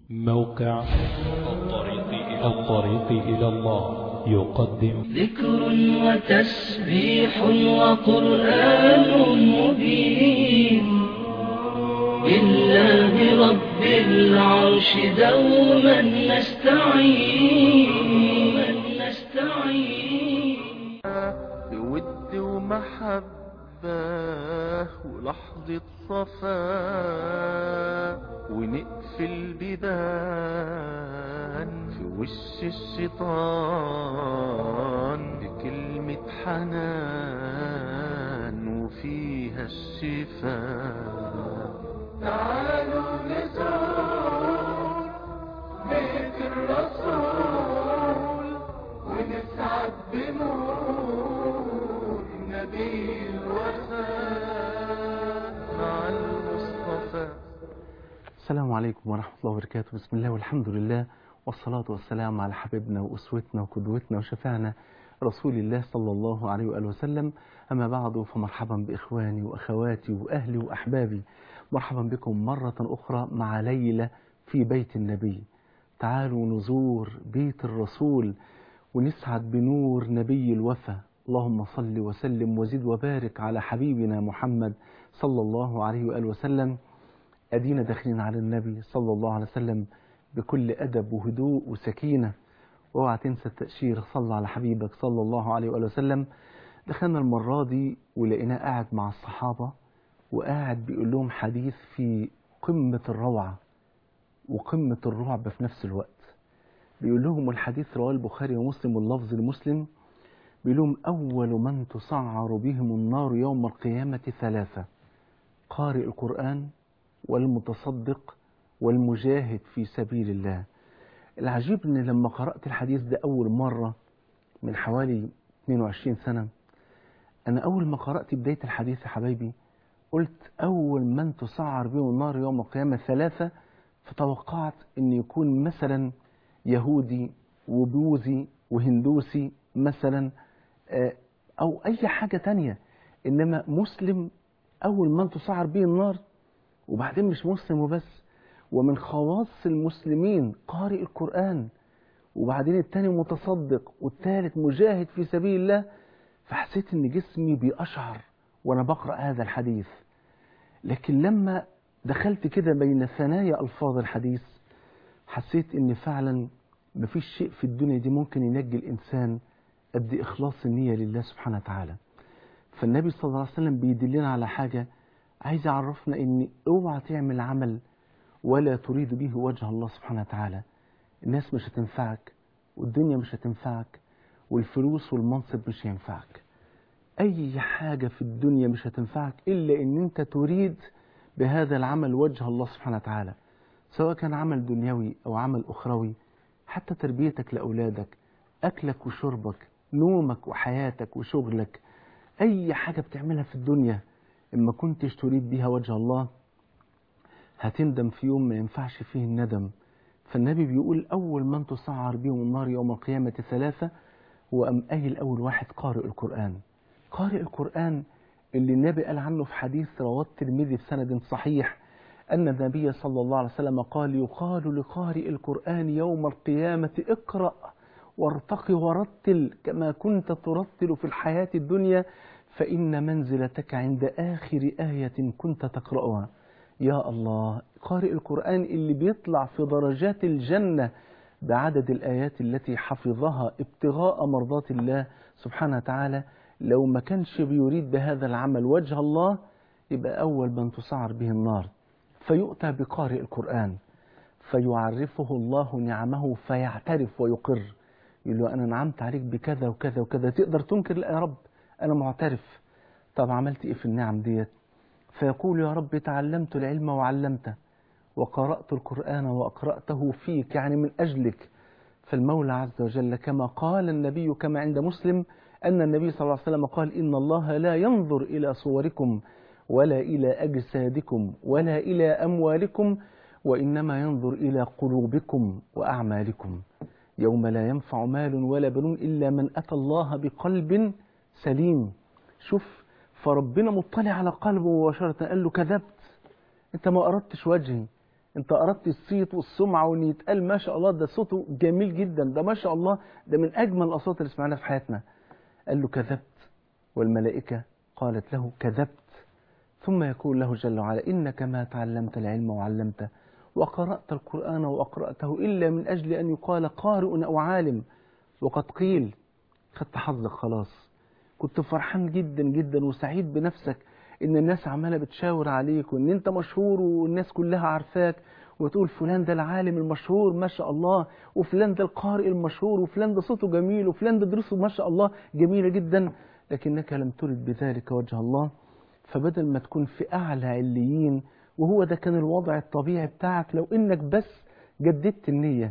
موقع الطريق إلى الطريق إلى الله يقدم ذكر وتسبيح وقرآن مبين لله رب العرش دوما نستعين نستعين بود ومحبة ولحظة صفاء ونقفل بيبان في وش الشيطان بكلمة حنان وفيها الشفاء تعالوا نزور بيت الرسول ونسعد بنور نبي الوفاء مع المصطفى السلام عليكم ورحمة الله وبركاته بسم الله والحمد لله والصلاة والسلام على حبيبنا وأسوتنا وقدوتنا وشفعنا رسول الله صلى الله عليه وآله وسلم أما بعد فمرحبا بإخواني وأخواتي وأهلي وأحبابي مرحبا بكم مرة أخرى مع ليلة في بيت النبي تعالوا نزور بيت الرسول ونسعد بنور نبي الوفا اللهم صل وسلم وزد وبارك على حبيبنا محمد صلى الله عليه وآله وسلم أدينا داخلين على النبي صلى الله عليه وسلم بكل أدب وهدوء وسكينة واوعى تنسى التأشير صلى على حبيبك صلى الله عليه وآله وسلم دخلنا المرة دي ولقيناه قاعد مع الصحابة وقاعد بيقول لهم حديث في قمة الروعة وقمة الرعب في نفس الوقت بيقول لهم الحديث رواه البخاري ومسلم واللفظ المسلم بيقول لهم أول من تسعر بهم النار يوم القيامة ثلاثة قارئ القرآن والمتصدق والمجاهد في سبيل الله العجيب ان لما قرأت الحديث ده أول مرة من حوالي 22 سنة أنا أول ما قرأت بداية الحديث يا حبايبي قلت أول من تسعر بهم النار يوم القيامة ثلاثة فتوقعت أن يكون مثلا يهودي وبوذي وهندوسي مثلا آه، أو أي حاجة تانية إنما مسلم أول من تسعر به النار وبعدين مش مسلم وبس ومن خواص المسلمين قارئ القرآن وبعدين التاني متصدق والتالت مجاهد في سبيل الله فحسيت ان جسمي بيقشعر وانا بقرأ هذا الحديث لكن لما دخلت كده بين ثنايا الفاظ الحديث حسيت ان فعلا مفيش شيء في الدنيا دي ممكن ينجي الانسان قد اخلاص النية لله سبحانه وتعالى فالنبي صلى الله عليه وسلم بيدلنا على حاجة عايز يعرفنا ان اوعى تعمل عمل ولا تريد به وجه الله سبحانه وتعالى الناس مش هتنفعك والدنيا مش هتنفعك والفلوس والمنصب مش هينفعك اي حاجة في الدنيا مش هتنفعك الا ان انت تريد بهذا العمل وجه الله سبحانه وتعالى سواء كان عمل دنيوي او عمل اخروي حتى تربيتك لاولادك اكلك وشربك نومك وحياتك وشغلك اي حاجة بتعملها في الدنيا اما كنتش تريد بها وجه الله هتندم في يوم ما ينفعش فيه الندم فالنبي بيقول أول من تسعر بهم النار يوم القيامة ثلاثة وأم قايل أول واحد قارئ القرآن قارئ القرآن اللي النبي قال عنه في حديث رواه الترمذي بسند صحيح أن النبي صلى الله عليه وسلم قال يقال لقارئ القرآن يوم القيامة اقرأ وارتق ورتل كما كنت ترتل في الحياة الدنيا فإن منزلتك عند آخر آية كنت تقرأها يا الله قارئ القرآن اللي بيطلع في درجات الجنة بعدد الآيات التي حفظها ابتغاء مرضات الله سبحانه وتعالى لو ما كانش بيريد بهذا العمل وجه الله يبقى أول من تسعر به النار فيؤتى بقارئ القرآن فيعرفه الله نعمه فيعترف ويقر يقول له أنا نعمت عليك بكذا وكذا وكذا تقدر تنكر لا يا رب أنا معترف طب عملت إيه في النعم ديت فيقول يا رب تعلمت العلم وعلمته وقرأت القرآن وأقرأته فيك يعني من أجلك فالمولى عز وجل كما قال النبي كما عند مسلم أن النبي صلى الله عليه وسلم قال إن الله لا ينظر إلى صوركم ولا إلى أجسادكم ولا إلى أموالكم وإنما ينظر إلى قلوبكم وأعمالكم يوم لا ينفع مال ولا بنون إلا من أتى الله بقلب سليم شوف فربنا مطلع على قلبه مباشرة قال له كذبت انت ما أردتش وجهي انت اردت الصيت والسمعه وان يتقال ما شاء الله ده صوته جميل جدا ده ما شاء الله ده من اجمل الاصوات اللي سمعناها في حياتنا قال له كذبت والملائكه قالت له كذبت ثم يقول له جل وعلا انك ما تعلمت العلم وعلمته وقرات القران واقراته الا من اجل ان يقال قارئ او عالم وقد قيل خدت حظك خلاص كنت فرحان جدا جدا وسعيد بنفسك ان الناس عماله بتشاور عليك وان انت مشهور والناس كلها عارفاك وتقول فلان ده العالم المشهور ما شاء الله وفلان ده القارئ المشهور وفلان ده صوته جميل وفلان ده دروسه ما شاء الله جميلة جدا لكنك لم ترد بذلك وجه الله فبدل ما تكون في أعلى عليين وهو ده كان الوضع الطبيعي بتاعك لو إنك بس جددت النية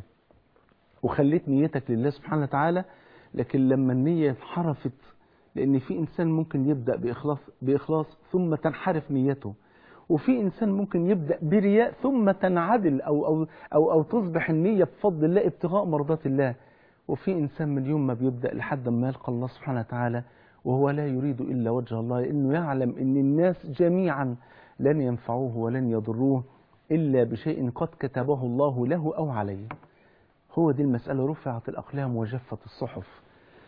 وخليت نيتك لله سبحانه وتعالى لكن لما النية انحرفت لأن في إنسان ممكن يبدأ بإخلاص, بإخلاص ثم تنحرف نيته وفي إنسان ممكن يبدأ برياء ثم تنعدل أو, أو, أو, أو تصبح النية بفضل الله ابتغاء مرضات الله وفي إنسان من يوم ما بيبدأ لحد ما يلقى الله سبحانه وتعالى وهو لا يريد إلا وجه الله لأنه يعلم أن الناس جميعا لن ينفعوه ولن يضروه إلا بشيء قد كتبه الله له أو عليه هو دي المسألة رفعت الأقلام وجفت الصحف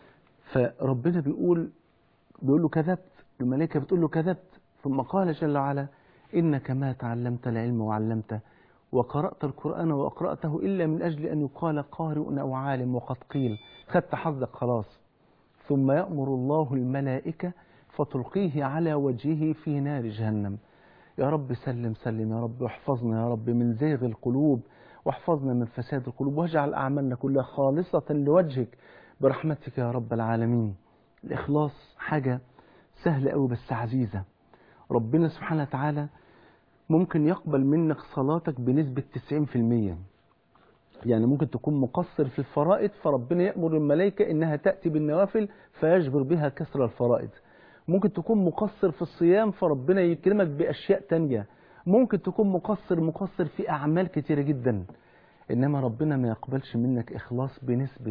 فربنا بيقول بيقول له كذبت الملائكة بتقول له كذبت ثم قال جل وعلا إنك ما تعلمت العلم وعلمته وقرأت القرآن وأقرأته إلا من أجل أن يقال قارئ أو عالم وقد قيل خدت حظك خلاص ثم يأمر الله الملائكة فتلقيه على وجهه في نار جهنم يا رب سلم سلم يا رب واحفظنا يا رب من زيغ القلوب واحفظنا من فساد القلوب واجعل أعمالنا كلها خالصة لوجهك برحمتك يا رب العالمين الإخلاص حاجة سهلة أوي بس عزيزة ربنا سبحانه وتعالى ممكن يقبل منك صلاتك بنسبة 90% يعني ممكن تكون مقصر في الفرائض فربنا يأمر الملائكة إنها تأتي بالنوافل فيجبر بها كسر الفرائض ممكن تكون مقصر في الصيام فربنا يكرمك بأشياء تانية ممكن تكون مقصر مقصر في أعمال كتيرة جدا إنما ربنا ما يقبلش منك إخلاص بنسبة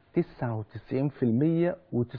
99%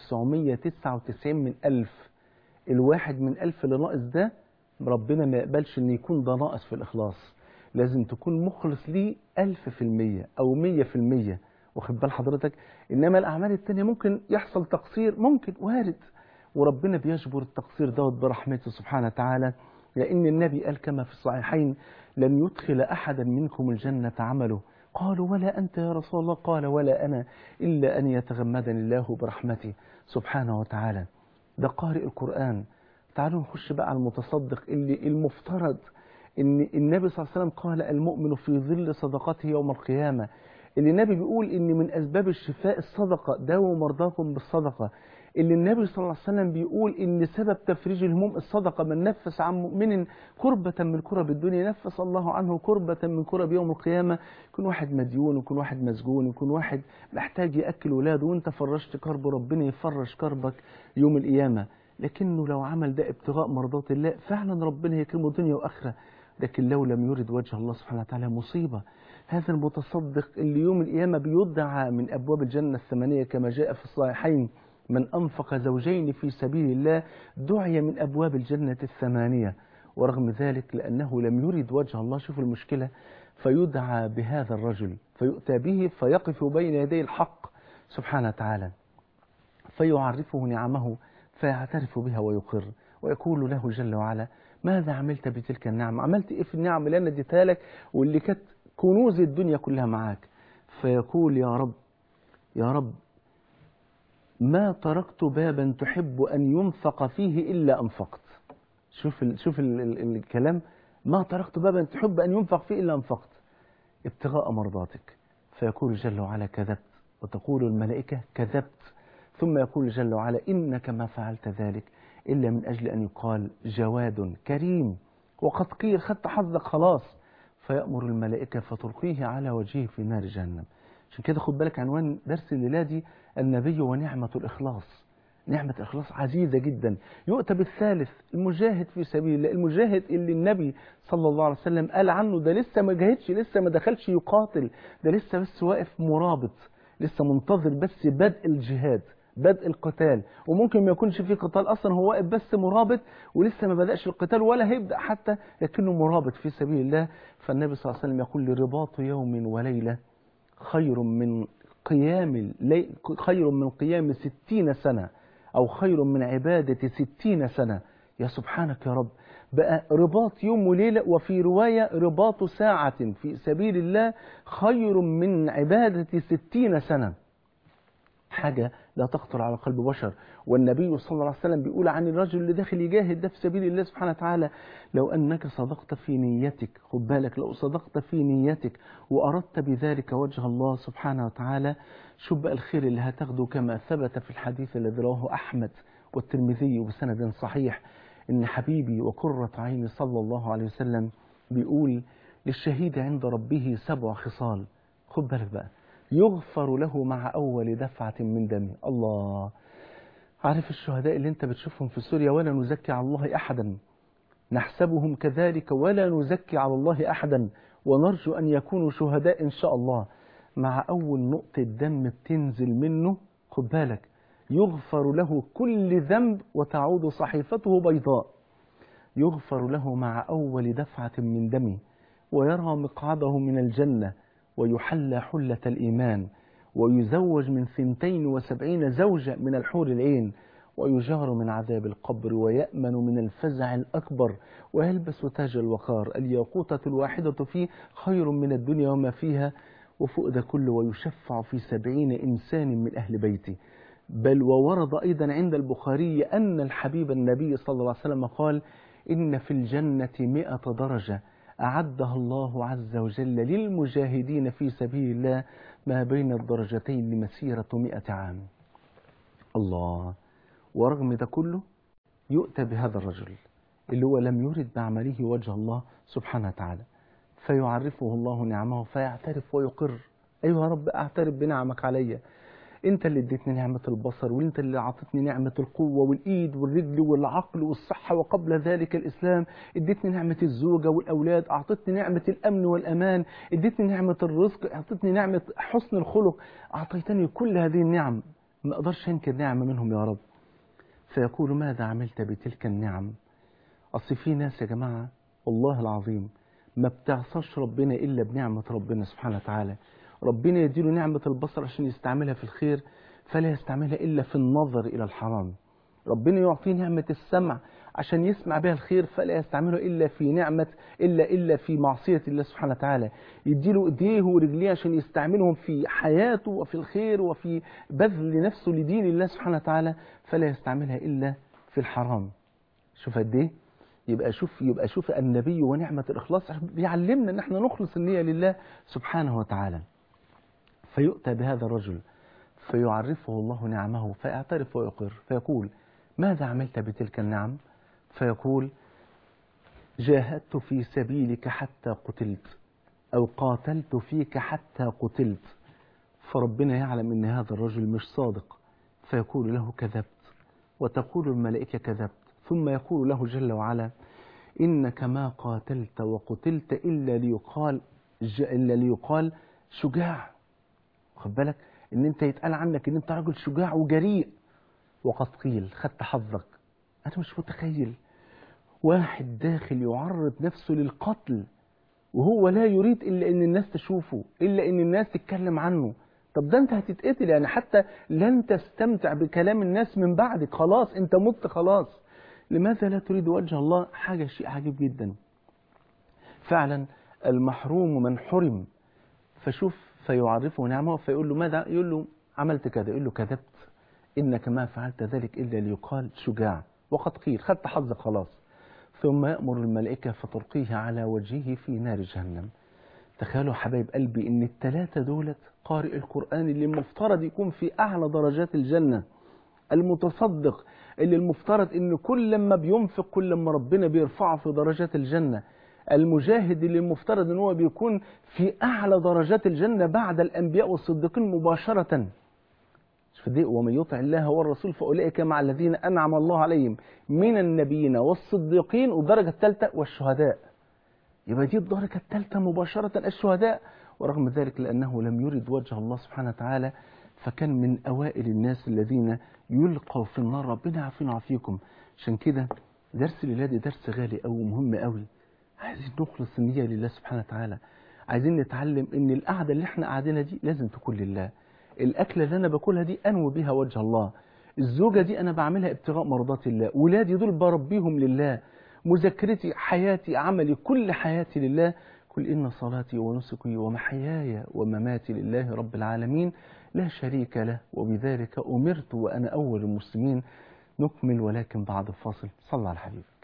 و999 من ألف الواحد من ألف اللي ناقص ده ربنا ما يقبلش إن يكون ده ناقص في الإخلاص لازم تكون مخلص ليه ألف في المية أو مية في المية واخد بال حضرتك إنما الأعمال التانية ممكن يحصل تقصير ممكن وارد وربنا بيجبر التقصير دوت برحمته سبحانه وتعالى لأن النبي قال كما في الصحيحين لن يدخل أحدا منكم الجنة عمله قالوا ولا أنت يا رسول الله قال ولا أنا إلا أن يتغمدني الله برحمته سبحانه وتعالى ده قارئ القرآن تعالوا نخش بقى على المتصدق اللي المفترض ان النبي صلى الله عليه وسلم قال المؤمن في ظل صدقته يوم القيامة اللي النبي بيقول ان من اسباب الشفاء الصدقة داووا مرضاكم بالصدقة اللي النبي صلى الله عليه وسلم بيقول ان سبب تفريج الهموم الصدقة من نفس عن مؤمن كربة من كرب الدنيا نفس الله عنه كربة من كرب يوم القيامة يكون واحد مديون يكون واحد مسجون يكون واحد محتاج يأكل ولاده وانت فرجت كرب ربنا يفرج كربك يوم القيامة لكنه لو عمل ده ابتغاء مرضات الله فعلا ربنا يكرمه دنيا وآخرة لكن لو لم يرد وجه الله سبحانه وتعالى مصيبة هذا المتصدق اللي يوم القيامة بيدعى من أبواب الجنة الثمانية كما جاء في الصحيحين من أنفق زوجين في سبيل الله دعي من أبواب الجنة الثمانية ورغم ذلك لأنه لم يرد وجه الله شوف المشكلة فيدعى بهذا الرجل فيؤتى به فيقف بين يدي الحق سبحانه وتعالى فيعرفه نعمه فيعترف بها ويقر ويقول له جل وعلا ماذا عملت بتلك النعمة عملت ايه في النعم اللي انا اديتها لك واللي كانت كنوز الدنيا كلها معاك فيقول يا رب يا رب ما تركت بابا تحب ان ينفق فيه الا انفقت شوف ال شوف ال ال الكلام ما تركت بابا تحب ان ينفق فيه الا انفقت ابتغاء مرضاتك فيقول جل وعلا كذبت وتقول الملائكة كذبت ثم يقول جل وعلا إنك ما فعلت ذلك إلا من أجل أن يقال جواد كريم وقد قيل خدت حظك خلاص فيأمر الملائكة فتلقيه على وجهه في نار جهنم عشان كده خد بالك عنوان درس الليلة دي النبي ونعمة الإخلاص نعمة الإخلاص عزيزة جدا يؤتى بالثالث المجاهد في سبيل الله المجاهد اللي النبي صلى الله عليه وسلم قال عنه ده لسه ما جاهدش لسه ما دخلش يقاتل ده لسه بس واقف مرابط لسه منتظر بس بدء الجهاد بدء القتال وممكن ما يكونش في قتال اصلا هو واقف بس مرابط ولسه ما بداش القتال ولا هيبدا حتى لكنه مرابط في سبيل الله فالنبي صلى الله عليه وسلم يقول لرباط يوم وليله خير من قيام الليل خير من قيام ستين سنة أو خير من عبادة ستين سنة يا سبحانك يا رب بقى رباط يوم وليلة وفي رواية رباط ساعة في سبيل الله خير من عبادة ستين سنة حاجة لا تخطر على قلب بشر والنبي صلى الله عليه وسلم بيقول عن الرجل اللي داخل يجاهد ده في سبيل الله سبحانه وتعالى لو أنك صدقت في نيتك خد بالك لو صدقت في نيتك وأردت بذلك وجه الله سبحانه وتعالى شوف بقى الخير اللي هتاخده كما ثبت في الحديث الذي رواه أحمد والترمذي بسند صحيح إن حبيبي وقرة عيني صلى الله عليه وسلم بيقول للشهيد عند ربه سبع خصال خد بالك بقى يغفر له مع أول دفعة من دمه الله عارف الشهداء اللي انت بتشوفهم في سوريا ولا نزكي على الله أحدا نحسبهم كذلك ولا نزكي على الله أحدا ونرجو أن يكونوا شهداء إن شاء الله مع أول نقطة دم بتنزل منه خد بالك يغفر له كل ذنب وتعود صحيفته بيضاء يغفر له مع أول دفعة من دمه ويرى مقعده من الجنة ويحلى حلة الإيمان ويزوج من ثنتين وسبعين زوجة من الحور العين ويجار من عذاب القبر ويأمن من الفزع الأكبر ويلبس تاج الوقار الياقوتة الواحدة فيه خير من الدنيا وما فيها وفوق ده كله ويشفع في سبعين إنسان من أهل بيته بل وورد أيضا عند البخاري أن الحبيب النبي صلى الله عليه وسلم قال إن في الجنة مئة درجة أعدها الله عز وجل للمجاهدين في سبيل الله ما بين الدرجتين لمسيرة مئة عام الله ورغم ده كله يؤتى بهذا الرجل اللي هو لم يرد بعمله وجه الله سبحانه وتعالى فيعرفه الله نعمه فيعترف ويقر أيها رب أعترف بنعمك علي انت اللي اديتني نعمة البصر وانت اللي اعطتني نعمة القوة والايد والرجل والعقل والصحة وقبل ذلك الاسلام اديتني نعمة الزوجة والاولاد اعطتني نعمة الامن والامان اديتني نعمة الرزق اعطتني نعمة حسن الخلق اعطيتني كل هذه النعم ما اقدرش انكر نعمة منهم يا رب فيقول ماذا عملت بتلك النعم اصل في ناس يا جماعة والله العظيم ما بتعصاش ربنا الا بنعمة ربنا سبحانه وتعالى ربنا يديله نعمة البصر عشان يستعملها في الخير فلا يستعملها إلا في النظر إلى الحرام ربنا يعطيه نعمة السمع عشان يسمع بها الخير فلا يستعمله إلا في نعمة إلا إلا في معصية الله سبحانه وتعالى يديله إيديه ورجليه عشان يستعملهم في حياته وفي الخير وفي بذل نفسه لدين الله سبحانه وتعالى فلا يستعملها إلا في الحرام شوف قد إيه يبقى شوف يبقى شوف النبي ونعمة الإخلاص بيعلمنا إن احنا نخلص النية لله سبحانه وتعالى فيؤتى بهذا الرجل فيعرفه الله نعمه فيعترف ويقر فيقول ماذا عملت بتلك النعم فيقول جاهدت في سبيلك حتى قتلت أو قاتلت فيك حتى قتلت فربنا يعلم أن هذا الرجل مش صادق فيقول له كذبت وتقول الملائكة كذبت ثم يقول له جل وعلا إنك ما قاتلت وقتلت إلا ليقال إلا ليقال شجاع خد بالك ان انت يتقال عنك ان انت راجل شجاع وجريء وقد قيل خدت حظك انا مش متخيل واحد داخل يعرض نفسه للقتل وهو لا يريد الا ان الناس تشوفه الا ان الناس تتكلم عنه طب ده انت هتتقتل يعني حتى لن تستمتع بكلام الناس من بعدك خلاص انت مت خلاص لماذا لا تريد وجه الله حاجة شيء عجيب جدا فعلا المحروم من حرم فشوف فيعرفه نعمه فيقول له ماذا يقول له عملت كذا يقول له كذبت إنك ما فعلت ذلك إلا ليقال شجاع وقد قيل خدت حظك خلاص ثم يأمر الملائكة فتلقيه على وجهه في نار جهنم تخيلوا حبايب قلبي ان الثلاثة دولت قارئ القرآن اللي المفترض يكون في أعلى درجات الجنة المتصدق اللي المفترض ان كل لما بينفق كل لما ربنا بيرفعه في درجات الجنة المجاهد اللي المفترض ان هو بيكون في اعلى درجات الجنه بعد الانبياء والصديقين مباشره شوف دي ومن يطع الله والرسول فاولئك مع الذين انعم الله عليهم من النبيين والصديقين والدرجه الثالثه والشهداء يبقى دي الدرجه الثالثه مباشره الشهداء ورغم ذلك لانه لم يرد وجه الله سبحانه وتعالى فكان من أوائل الناس الذين يلقوا في النار ربنا يعافينا ويعافيكم عشان كده درس الليلة ده درس غالي أوي ومهم أوي عايزين نخلص النية لله سبحانه وتعالى عايزين نتعلم ان القعدة اللي احنا قاعدينها دي لازم تكون لله الأكلة اللي أنا باكلها دي أنوي بيها وجه الله الزوجة دي أنا بعملها ابتغاء مرضات الله ولادي دول بربيهم لله مذاكرتي حياتي عملي كل حياتي لله قل إن صلاتي ونسكي ومحياي ومماتي لله رب العالمين لا شريك له وبذلك أمرت وأنا أول المسلمين نكمل ولكن بعد الفاصل صلى على حبيبك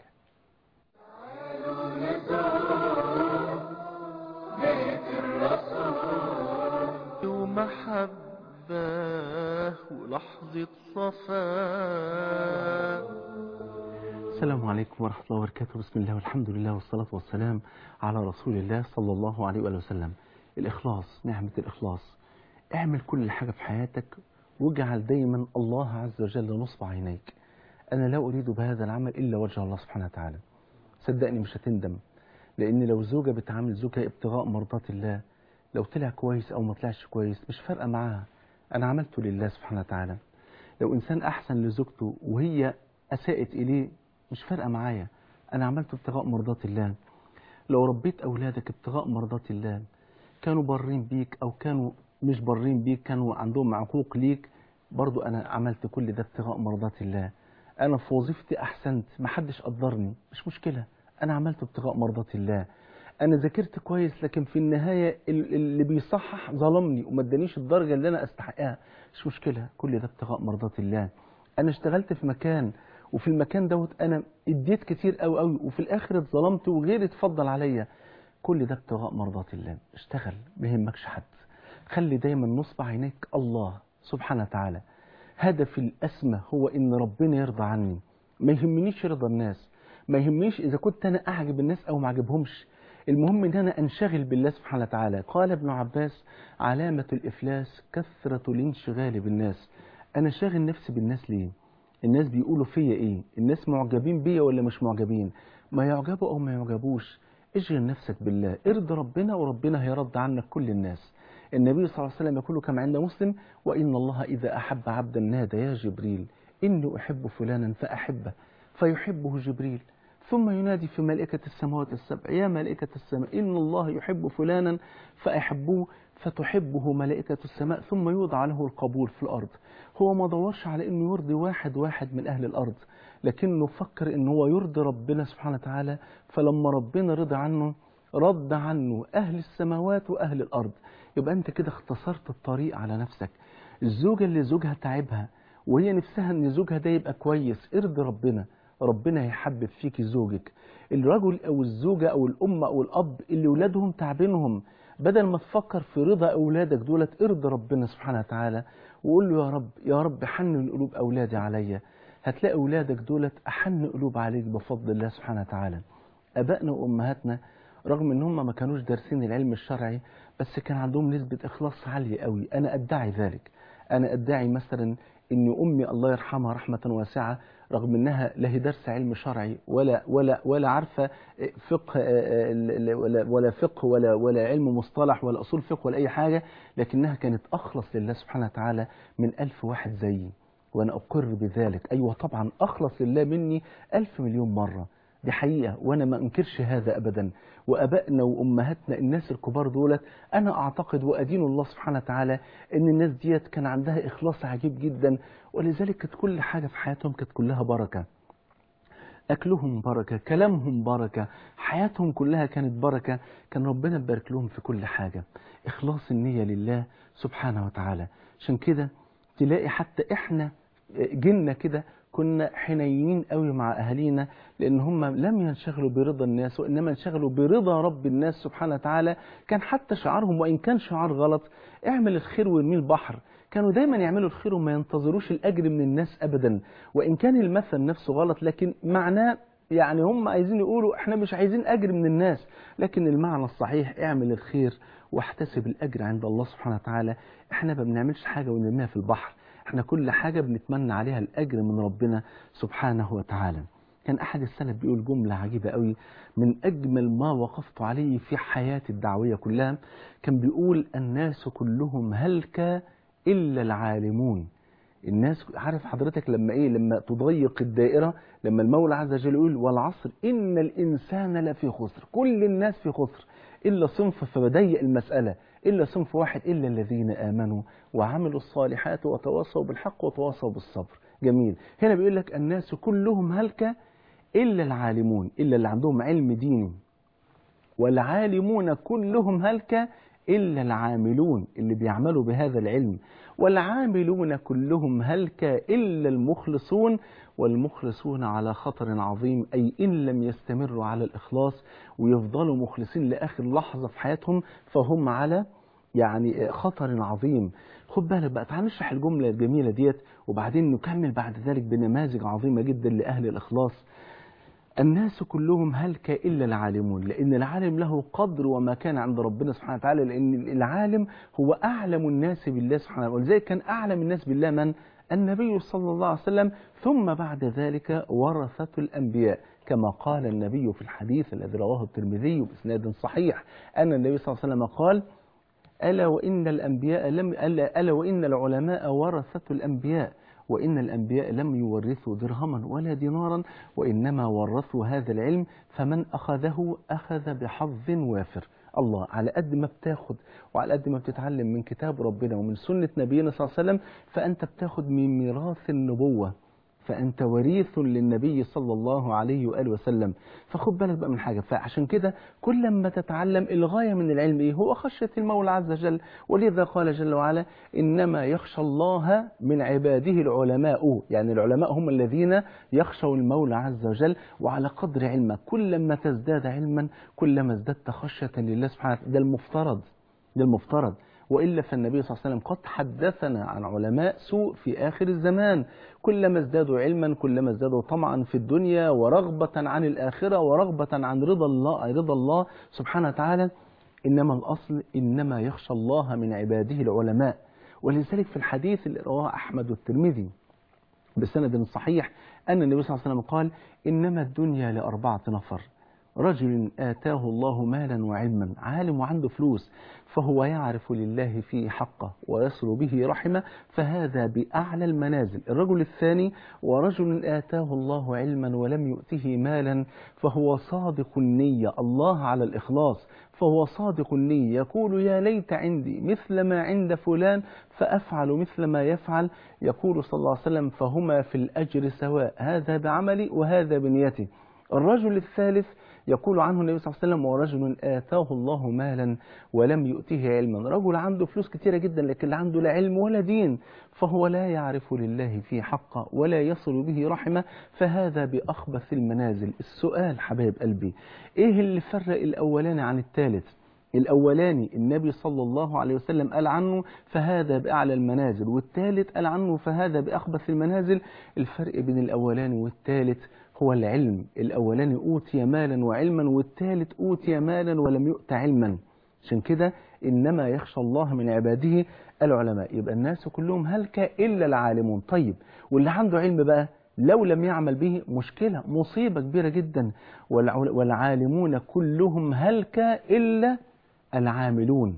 ومحبة ولحظة صفاء السلام عليكم ورحمة الله وبركاته بسم الله والحمد لله والصلاة والسلام على رسول الله صلى الله عليه وآله وسلم الإخلاص نعمة الإخلاص اعمل كل حاجة في حياتك واجعل دايما الله عز وجل نصب عينيك أنا لا أريد بهذا العمل إلا وجه الله سبحانه وتعالى صدقني مش هتندم لأن لو زوجة بتعامل زوجها ابتغاء مرضات الله لو طلع كويس أو ما طلعش كويس مش فارقة معاها أنا عملته لله سبحانه وتعالى لو إنسان أحسن لزوجته وهي أساءت إليه مش فارقة معايا أنا عملته ابتغاء مرضات الله لو ربيت أولادك ابتغاء مرضات الله كانوا برين بيك أو كانوا مش برين بيك كانوا عندهم عقوق ليك برضو أنا عملت كل ده ابتغاء مرضات الله أنا في وظيفتي أحسنت محدش قدرني مش مشكلة أنا عملت ابتغاء مرضات الله أنا ذاكرت كويس لكن في النهاية ال- اللي بيصحح ظلمني وما ادانيش الدرجة اللي أنا أستحقها مش مشكلة كل ده ابتغاء مرضات الله أنا اشتغلت في مكان وفي المكان دوت أنا اديت كتير قوي قوي وفي الآخر اتظلمت وغيري اتفضل عليا كل ده ابتغاء مرضات الله اشتغل ما يهمكش حد خلي دايما نصب عينيك الله سبحانه وتعالى هدفي الأسمى هو إن ربنا يرضى عني ما يهمنيش رضا الناس ما يهمنيش إذا كنت أنا أعجب الناس أو ما أعجبهمش المهم إن أنا أنشغل بالله سبحانه وتعالى قال ابن عباس علامة الإفلاس كثرة الانشغال بالناس أنا شاغل نفسي بالناس ليه الناس بيقولوا فيا إيه الناس معجبين بيا ولا مش معجبين ما يعجبوا أو ما يعجبوش اشغل نفسك بالله ارضى ربنا وربنا هيرضى عنك كل الناس النبي صلى الله عليه وسلم يقول كما عند مسلم وإن الله إذا أحب عبدا نادى يا جبريل إني أحب فلانا فأحبه فيحبه جبريل ثم ينادي في ملائكة السماوات السبع يا ملائكة السماء إن الله يحب فلانا فأحبوه فتحبه ملائكة السماء ثم يوضع له القبول في الأرض هو ما دورش على إنه يرضي واحد واحد من أهل الأرض لكنه فكر إن هو يرضي ربنا سبحانه وتعالى فلما ربنا رضى عنه رد عنه أهل السماوات وأهل الأرض يبقى أنت كده اختصرت الطريق على نفسك الزوجة اللي زوجها تعبها وهي نفسها ان زوجها ده يبقى كويس ارضي ربنا ربنا هيحبب فيك زوجك الرجل او الزوجة او الام او الاب اللي ولادهم تعبينهم بدل ما تفكر في رضا اولادك دولت ارضي ربنا سبحانه وتعالى وقول له يا رب يا رب حنن قلوب اولادي عليا هتلاقي اولادك دولت احن قلوب عليك بفضل الله سبحانه وتعالى ابائنا وامهاتنا رغم ان هم ما كانوش دارسين العلم الشرعي بس كان عندهم نسبة اخلاص عالية قوي انا ادعي ذلك انا ادعي مثلا ان امي الله يرحمها رحمة واسعة رغم انها لا هي دارسه علم شرعي ولا ولا ولا عارفه فقه ولا ولا فقه ولا ولا علم مصطلح ولا اصول فقه ولا اي حاجه لكنها كانت اخلص لله سبحانه وتعالى من ألف واحد زيي وانا اقر بذلك ايوه طبعا اخلص لله مني ألف مليون مره دي حقيقة وأنا ما أنكرش هذا أبدا وأبائنا وأمهاتنا الناس الكبار دولت أنا أعتقد وأدين الله سبحانه وتعالى أن الناس ديت كان عندها إخلاص عجيب جدا ولذلك كانت كل حاجة في حياتهم كانت كلها بركة أكلهم بركة كلامهم بركة حياتهم كلها كانت بركة كان ربنا مبارك لهم في كل حاجة إخلاص النية لله سبحانه وتعالى عشان كده تلاقي حتى إحنا جيلنا كده كنا حنينين قوي مع أهالينا لأن هم لم ينشغلوا برضا الناس وإنما انشغلوا برضا رب الناس سبحانه وتعالى كان حتى شعارهم وإن كان شعار غلط اعمل الخير وارمي البحر كانوا دايما يعملوا الخير وما ينتظروش الأجر من الناس أبدا وإن كان المثل نفسه غلط لكن معناه يعني هم عايزين يقولوا احنا مش عايزين أجر من الناس لكن المعنى الصحيح اعمل الخير واحتسب الأجر عند الله سبحانه وتعالى احنا ما بنعملش حاجة ونرميها في البحر احنا كل حاجة بنتمنى عليها الأجر من ربنا سبحانه وتعالى كان أحد السلف بيقول جملة عجيبة قوي من أجمل ما وقفت عليه في حياتي الدعوية كلها كان بيقول الناس كلهم هلك إلا العالمون الناس عارف حضرتك لما ايه لما تضيق الدائرة لما المولى عز وجل يقول والعصر إن الإنسان لفي خسر كل الناس في خسر إلا صنف فبضيق المسألة إلا صنف واحد إلا الذين آمنوا وعملوا الصالحات وتواصوا بالحق وتواصوا بالصبر جميل هنا بيقول لك الناس كلهم هلكة إلا العالمون إلا اللي عندهم علم ديني والعالمون كلهم هلكة إلا العاملون اللي بيعملوا بهذا العلم والعاملون كلهم هلكة إلا المخلصون والمخلصون على خطر عظيم أي إن لم يستمروا على الإخلاص ويفضلوا مخلصين لآخر لحظة في حياتهم فهم على يعني خطر عظيم خد بالك بقى تعال نشرح الجملة الجميلة ديت وبعدين نكمل بعد ذلك بنماذج عظيمة جدا لأهل الإخلاص الناس كلهم هلك إلا العالمون لأن العالم له قدر وما كان عند ربنا سبحانه وتعالى لأن العالم هو أعلم الناس بالله سبحانه وتعالى ولذلك كان أعلم الناس بالله من؟ النبي صلى الله عليه وسلم ثم بعد ذلك ورثة الأنبياء كما قال النبي في الحديث الذي رواه الترمذي بإسناد صحيح أن النبي صلى الله عليه وسلم قال ألا وإن الأنبياء لم ألا, ألا وإن العلماء ورثة الأنبياء وإن الأنبياء لم يورثوا درهما ولا دينارا وإنما ورثوا هذا العلم فمن أخذه أخذ بحظ وافر الله على قد ما بتاخد وعلى قد ما بتتعلم من كتاب ربنا ومن سنة نبينا صلى الله عليه وسلم فأنت بتاخد من ميراث النبوة فأنت وريث للنبي صلى الله عليه وآله وسلم فخد بالك بقى من حاجة فعشان كده كل ما تتعلم الغاية من العلم إيه هو خشية المولى عز وجل ولذا قال جل وعلا إنما يخشى الله من عباده العلماء يعني العلماء هم الذين يخشوا المولى عز وجل وعلى قدر علمك كل ما تزداد علما كلما ازددت خشية لله سبحانه ده المفترض ده المفترض وإلا فالنبي صلى الله عليه وسلم قد حدثنا عن علماء سوء في آخر الزمان كلما ازدادوا علما كلما ازدادوا طمعا في الدنيا ورغبة عن الآخرة ورغبة عن رضا الله رضا الله سبحانه وتعالى إنما الأصل إنما يخشى الله من عباده العلماء ولذلك في الحديث اللي رواه أحمد والترمذي بسند صحيح أن النبي صلى الله عليه وسلم قال إنما الدنيا لأربعة نفر رجل آتاه الله مالا وعلما عالم وعنده فلوس فهو يعرف لله فيه حقه ويصل به رحمه فهذا بأعلى المنازل الرجل الثاني ورجل آتاه الله علما ولم يؤته مالا فهو صادق النية الله على الإخلاص فهو صادق النية يقول يا ليت عندي مثل ما عند فلان فأفعل مثل ما يفعل يقول صلى الله عليه وسلم فهما في الأجر سواء هذا بعملي وهذا بنيتي الرجل الثالث يقول عنه النبي صلى الله عليه وسلم ورجل آتاه الله مالا ولم يؤته علما رجل عنده فلوس كتيرة جدا لكن لا عنده لا علم ولا دين فهو لا يعرف لله في حقه ولا يصل به رحمة فهذا بأخبث المنازل السؤال حبايب قلبي ايه اللي فرق الأولاني عن الثالث الأولاني النبي صلى الله عليه وسلم قال عنه فهذا بأعلى المنازل والثالث قال عنه فهذا بأخبث المنازل الفرق بين الأولاني والثالث هو العلم الأولاني أوتي مالا وعلما والثالث أوتي مالا ولم يؤت علما عشان كده إنما يخشى الله من عباده العلماء يبقى الناس كلهم هلك إلا العالمون طيب واللي عنده علم بقى لو لم يعمل به مشكلة مصيبة كبيرة جدا والعالمون كلهم هلك إلا العاملون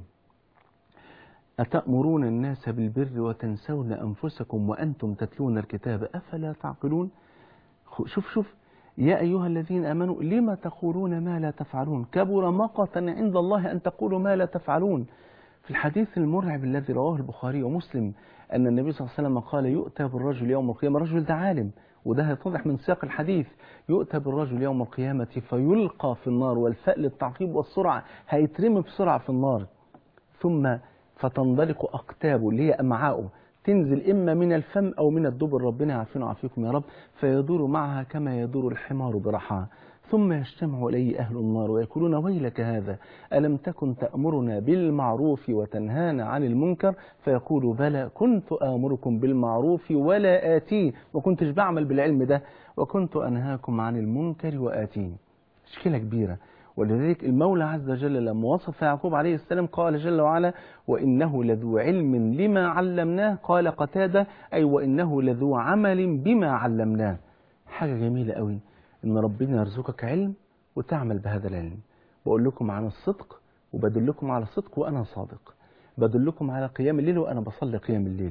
أتأمرون الناس بالبر وتنسون أنفسكم وأنتم تتلون الكتاب أفلا تعقلون شوف شوف يا أيها الذين آمنوا لما تقولون ما لا تفعلون كبر مقتا عند الله أن تقولوا ما لا تفعلون في الحديث المرعب الذي رواه البخاري ومسلم أن النبي صلى الله عليه وسلم قال يؤتى بالرجل يوم القيامة الرجل ده عالم وده هيتضح من سياق الحديث يؤتى بالرجل يوم القيامة فيلقى في النار والفأل التعقيب والسرعة هيترمي بسرعة في النار ثم فتنطلق أقتابه اللي هي أمعاؤه تنزل إما من الفم أو من الدبر ربنا يعافينا ويعافيكم يا رب فيدور معها كما يدور الحمار برحاها ثم يجتمع إليه أهل النار ويقولون ويلك هذا ألم تكن تأمرنا بالمعروف وتنهانا عن المنكر فيقول بلى كنت آمركم بالمعروف ولا آتيه ما كنتش بعمل بالعلم ده وكنت أنهاكم عن المنكر وآتيه مشكلة كبيرة ولذلك المولى عز وجل لما وصف يعقوب عليه السلام قال جل وعلا وإنه لذو علم لما علمناه قال قتادة أي وإنه لذو عمل بما علمناه حاجة جميلة قوي إن ربنا يرزقك علم وتعمل بهذا العلم بقول لكم عن الصدق وبدلكم على الصدق وأنا صادق بدلكم على قيام الليل وأنا بصلي قيام الليل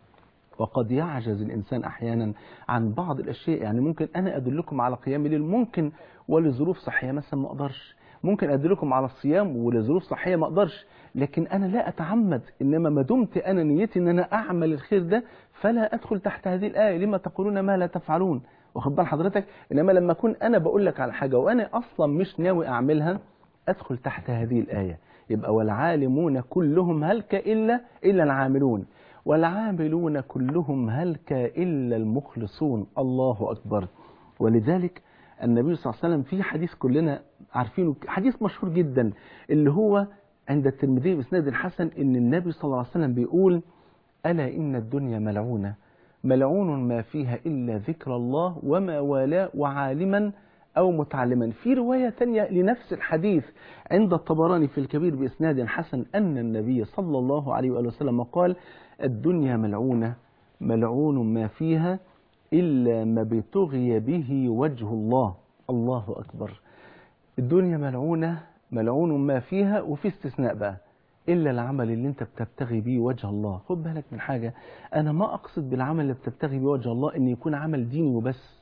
وقد يعجز الإنسان أحيانا عن بعض الأشياء يعني ممكن أنا أدلكم على قيام الليل ممكن ولظروف صحية مثلا ما أقدرش ممكن أدلكم على الصيام ولظروف صحية ما أقدرش لكن أنا لا أتعمد إنما ما دمت أنا نيتي إن أنا أعمل الخير ده فلا أدخل تحت هذه الآية لما تقولون ما لا تفعلون واخد بال حضرتك إنما لما أكون أنا بقول لك على حاجة وأنا أصلا مش ناوي أعملها أدخل تحت هذه الآية يبقى والعالمون كلهم هلك إلا إلا العاملون والعاملون كلهم هلك إلا المخلصون الله أكبر ولذلك النبي صلى الله عليه وسلم في حديث كلنا عارفينه حديث مشهور جدا اللي هو عند الترمذي بإسناد الحسن إن النبي صلى الله عليه وسلم بيقول ألا إن الدنيا ملعونة ملعون ما فيها إلا ذكر الله وما والاه وعالما أو متعلما في رواية تانية لنفس الحديث عند الطبراني في الكبير بإسناد حسن أن النبي صلى الله عليه وآله وسلم قال الدنيا ملعونة ملعون ما فيها إلا ما ابتغي به وجه الله الله أكبر الدنيا ملعونة ملعون ما فيها وفي استثناء بقى إلا العمل اللي أنت بتبتغي بيه وجه الله خد بالك من حاجة أنا ما أقصد بالعمل اللي بتبتغي بيه وجه الله إن يكون عمل ديني وبس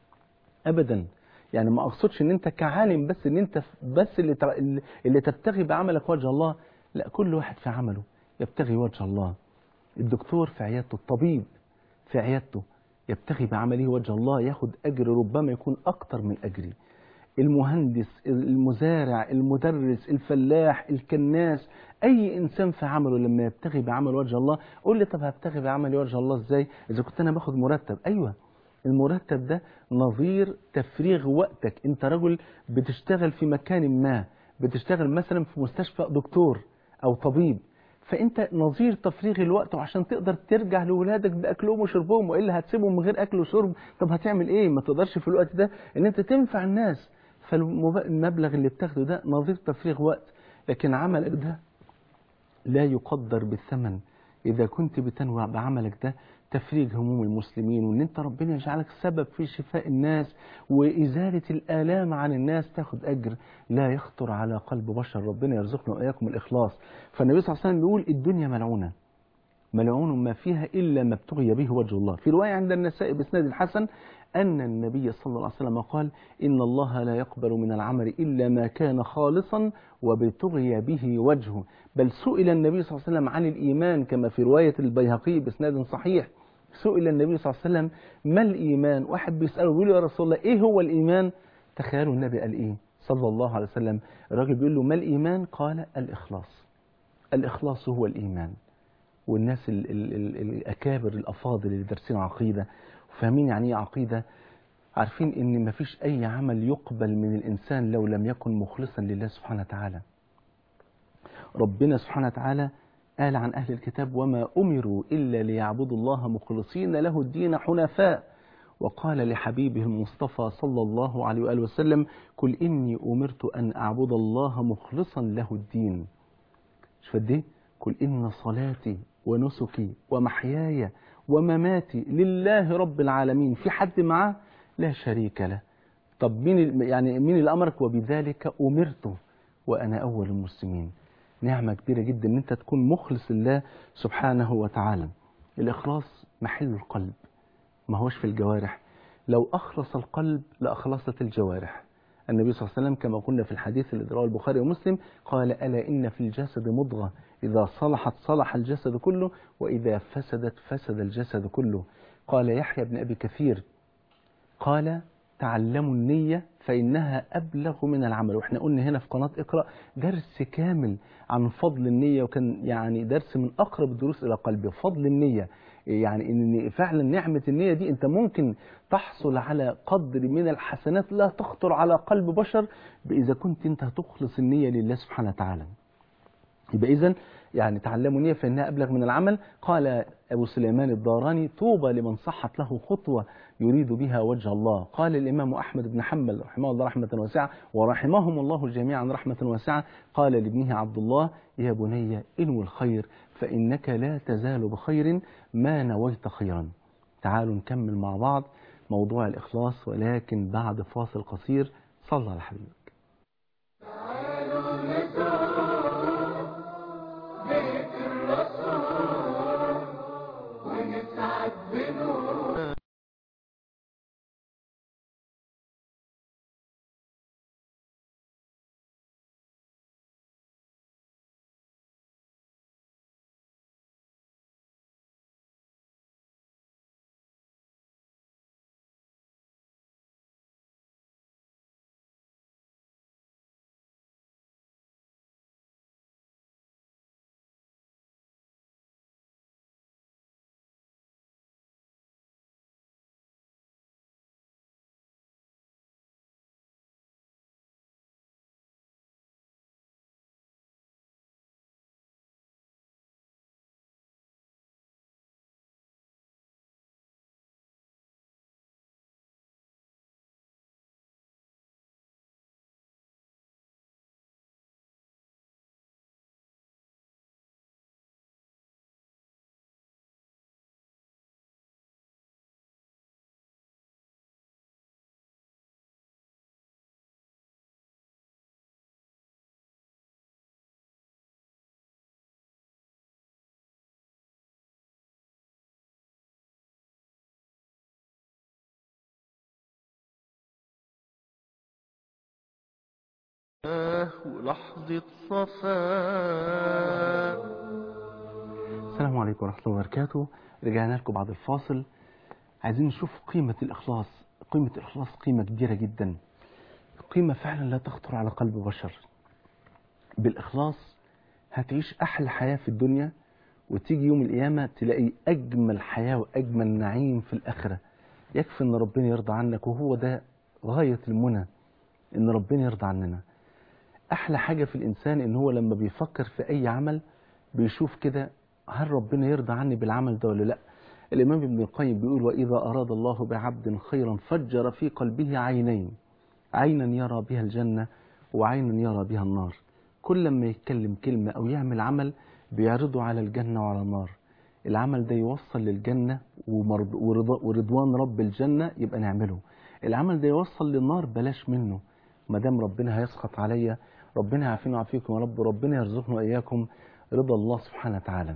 أبدا يعني ما أقصدش إن أنت كعالم بس إن أنت بس اللي تر- اللي تبتغي بعملك وجه الله لا كل واحد في عمله يبتغي وجه الله الدكتور في عيادته الطبيب في عيادته يبتغي بعمله وجه الله ياخد أجر ربما يكون أكتر من أجري المهندس المزارع المدرس الفلاح الكناس أي إنسان في عمله لما يبتغي بعمل وجه الله قول لي طب هبتغي بعمل وجه الله إزاي إذا كنت أنا باخد مرتب أيوة المرتب ده نظير تفريغ وقتك انت رجل بتشتغل في مكان ما بتشتغل مثلا في مستشفى دكتور او طبيب فانت نظير تفريغ الوقت وعشان تقدر ترجع لاولادك باكلهم وشربهم والا هتسيبهم من غير اكل وشرب طب هتعمل ايه ما تقدرش في الوقت ده ان انت تنفع الناس فالمبلغ اللي بتاخده ده نظير تفريغ وقت لكن عملك ده لا يقدر بالثمن إذا كنت بتنوع بعملك ده تفريج هموم المسلمين وإن أنت ربنا يجعلك سبب في شفاء الناس وإزالة الآلام عن الناس تاخد أجر لا يخطر على قلب بشر ربنا يرزقنا وإياكم الإخلاص فالنبي صلى الله عليه وسلم بيقول الدنيا ملعونة ملعون ما فيها إلا ما ابتغي به وجه الله في رواية عند النساء بإسناد الحسن أن النبي صلى الله عليه وسلم قال إن الله لا يقبل من العمل إلا ما كان خالصا وابتغي به وجهه بل سئل النبي صلى الله عليه وسلم عن الإيمان كما في رواية البيهقي بإسناد صحيح سئل النبي صلى الله عليه وسلم ما الإيمان واحد بيسأله بيقول له يا رسول الله إيه هو الإيمان تخيلوا النبي قال إيه صلى الله عليه وسلم الراجل بيقول له ما الإيمان قال الإخلاص الإخلاص هو الإيمان والناس ال ال ال الأكابر الأفاضل اللي دارسين عقيدة وفاهمين يعني إيه عقيدة عارفين إن مفيش أي عمل يقبل من الإنسان لو لم يكن مخلصا لله سبحانه وتعالى ربنا سبحانه وتعالى قال عن أهل الكتاب وما أمروا إلا ليعبدوا الله مخلصين له الدين حنفاء وقال لحبيبه المصطفى صلى الله عليه وآله وسلم قل إني أمرت أن أعبد الله مخلصا له الدين شوف قد ايه قل إن صلاتي ونسكي ومحياي ومماتي لله رب العالمين في حد معاه لا شريك له طب مين ال- يعني مين اللي أمرك وبذلك أمرت وأنا أول المسلمين نعمة كبيرة جدا إن أنت تكون مخلص لله سبحانه وتعالى الإخلاص محل القلب ما هوش في الجوارح لو أخلص القلب لأخلصت الجوارح النبي صلى الله عليه وسلم كما قلنا في الحديث الذي رواه البخاري ومسلم قال ألا إن في الجسد مضغة إذا صلحت صلح الجسد كله وإذا فسدت فسد الجسد كله قال يحيى بن أبي كثير قال تعلموا النية فإنها أبلغ من العمل وإحنا قلنا هنا في قناة اقرأ درس كامل عن فضل النية وكان يعني درس من أقرب الدروس إلى قلبي فضل النية يعني إن فعلا نعمة النية دي أنت ممكن تحصل على قدر من الحسنات لا تخطر على قلب بشر إذا كنت أنت هتخلص النية لله سبحانه وتعالى يبقى إذن يعني تعلموا النية فإنها أبلغ من العمل قال أبو سليمان الداراني طوبى لمن صحت له خطوة يريد بها وجه الله قال الإمام أحمد بن حنبل رحمه الله رحمة واسعة ورحمهم الله جميعا رحمة واسعة قال لابنه عبد الله يا بني انو الخير فإنك لا تزال بخير ما نويت خيرا تعالوا نكمل مع بعض موضوع الإخلاص ولكن بعد فاصل قصير صلى على حبيبك بيت ولحظة صفاء السلام عليكم ورحمة الله وبركاته رجعنا لكم بعد الفاصل عايزين نشوف قيمة الإخلاص قيمة الإخلاص قيمة كبيرة جدا قيمة فعلا لا تخطر على قلب بشر بالإخلاص هتعيش أحلى حياة في الدنيا وتيجي يوم القيامة تلاقي أجمل حياة وأجمل نعيم في الآخرة يكفي إن ربنا يرضى عنك وهو ده غاية المنى إن ربنا يرضى عننا أحلى حاجة في الإنسان إن هو لما بيفكر في أي عمل بيشوف كده هل ربنا يرضى عني بالعمل ده ولا لا الإمام ابن القيم بيقول وإذا أراد الله بعبد خيرا فجر في قلبه عينين عينا يرى بها الجنة وعينا يرى بها النار كل ما يتكلم كلمة أو يعمل عمل بيعرضه على الجنة وعلى النار العمل ده يوصل للجنة ومرض- ورضا- ورضوان رب الجنة يبقى نعمله العمل ده يوصل للنار بلاش منه ما دام ربنا هيسخط عليا ربنا يعافينا ويعافيكم يا رب ربنا يرزقنا وإياكم رضا الله سبحانه وتعالى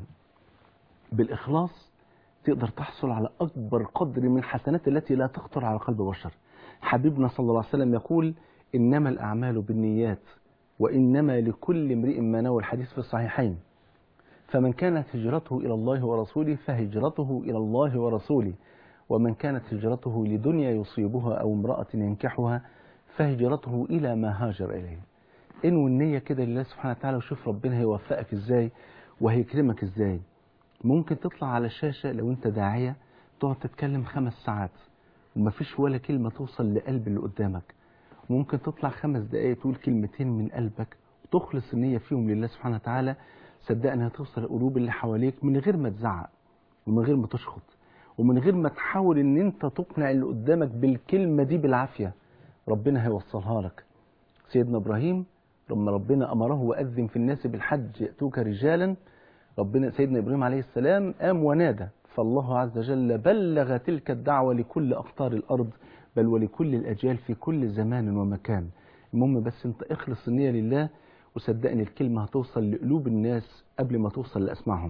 بالإخلاص تقدر تحصل على أكبر قدر من الحسنات التي لا تخطر على قلب بشر حبيبنا صلى الله عليه وسلم يقول إنما الأعمال بالنيات وإنما لكل امرئ ما نوى الحديث في الصحيحين فمن كانت هجرته إلى الله ورسوله فهجرته إلى الله ورسوله ومن كانت هجرته لدنيا يصيبها أو امرأة ينكحها فهجرته إلى ما هاجر إليه انوي النية كده لله سبحانه وتعالى وشوف ربنا هيوفقك ازاي وهيكرمك ازاي ممكن تطلع على الشاشة لو انت داعية تقعد تتكلم خمس ساعات ومفيش ولا كلمة توصل لقلب اللي قدامك ممكن تطلع خمس دقايق تقول كلمتين من قلبك وتخلص النية فيهم لله سبحانه وتعالى صدقني هتوصل لقلوب اللي حواليك من غير ما تزعق ومن غير ما تشخط ومن غير ما تحاول ان انت تقنع اللي قدامك بالكلمة دي بالعافية ربنا هيوصلها لك سيدنا ابراهيم لما ربنا امره واذن في الناس بالحج ياتوك رجالا ربنا سيدنا ابراهيم عليه السلام قام ونادى فالله عز وجل بلغ تلك الدعوه لكل اقطار الارض بل ولكل الاجيال في كل زمان ومكان المهم بس انت اخلص النيه لله وصدقني الكلمه هتوصل لقلوب الناس قبل ما توصل لاسماعهم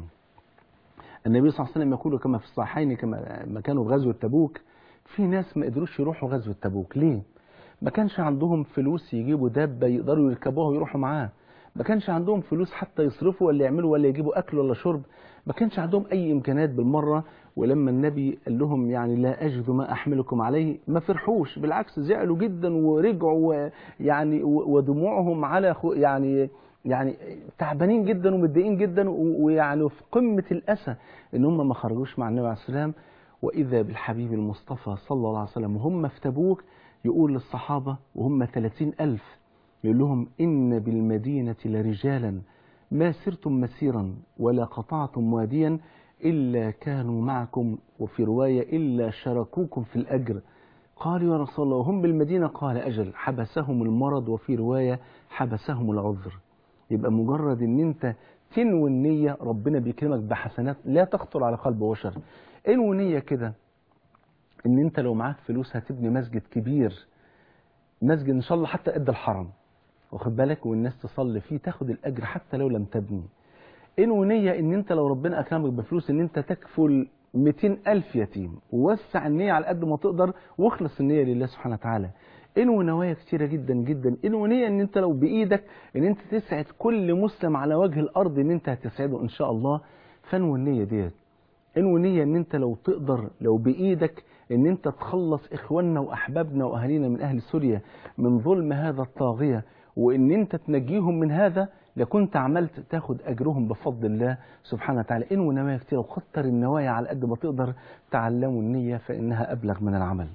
النبي صلى الله عليه وسلم يقول كما في الصحيحين كما ما كانوا في غزوه تبوك في ناس ما قدروش يروحوا غزوه تبوك ليه ما كانش عندهم فلوس يجيبوا دابة يقدروا يركبوها ويروحوا معاها ما كانش عندهم فلوس حتى يصرفوا ولا يعملوا ولا يجيبوا أكل ولا شرب ما كانش عندهم أي إمكانات بالمرة ولما النبي قال لهم يعني لا أجد ما أحملكم عليه ما فرحوش بالعكس زعلوا جدا ورجعوا يعني ودموعهم على خو- يعني يعني تعبانين جدا ومتضايقين جدا و- ويعني في قمة الأسى إن هم ما خرجوش مع النبي عليه السلام وإذا بالحبيب المصطفى صلى الله عليه وسلم وهم في تبوك يقول للصحابة وهم ثلاثين ألف يقول لهم إن بالمدينة لرجالا ما سرتم مسيرا ولا قطعتم واديا إلا كانوا معكم وفي رواية إلا شاركوكم في الأجر قالوا يا رسول الله وهم بالمدينة قال أجل حبسهم المرض وفي رواية حبسهم العذر يبقى مجرد ان انت تنوي النية ربنا بيكرمك بحسنات لا تخطر على قلب بشر انوي نية كده ان انت لو معاك فلوس هتبني مسجد كبير مسجد ان شاء الله حتى قد الحرم واخد بالك والناس تصلي فيه تاخد الاجر حتى لو لم تبني انوي نية ان انت لو ربنا اكرمك بفلوس ان انت تكفل 200 ألف يتيم ووسع النية على قد ما تقدر واخلص النية لله سبحانه وتعالى انوي نوايا كتيرة جدا جدا انوي نية ان انت لو بإيدك ان انت تسعد كل مسلم على وجه الأرض ان انت هتسعده ان شاء الله فانوي النية ديت انوي نية ان انت لو تقدر لو بايدك ان انت تخلص اخواننا واحبابنا واهالينا من اهل سوريا من ظلم هذا الطاغية وان انت تنجيهم من هذا لكنت عملت تاخد اجرهم بفضل الله سبحانه وتعالى انوي نوايا كتير وكتر النوايا على قد ما تقدر تعلموا النية فانها ابلغ من العمل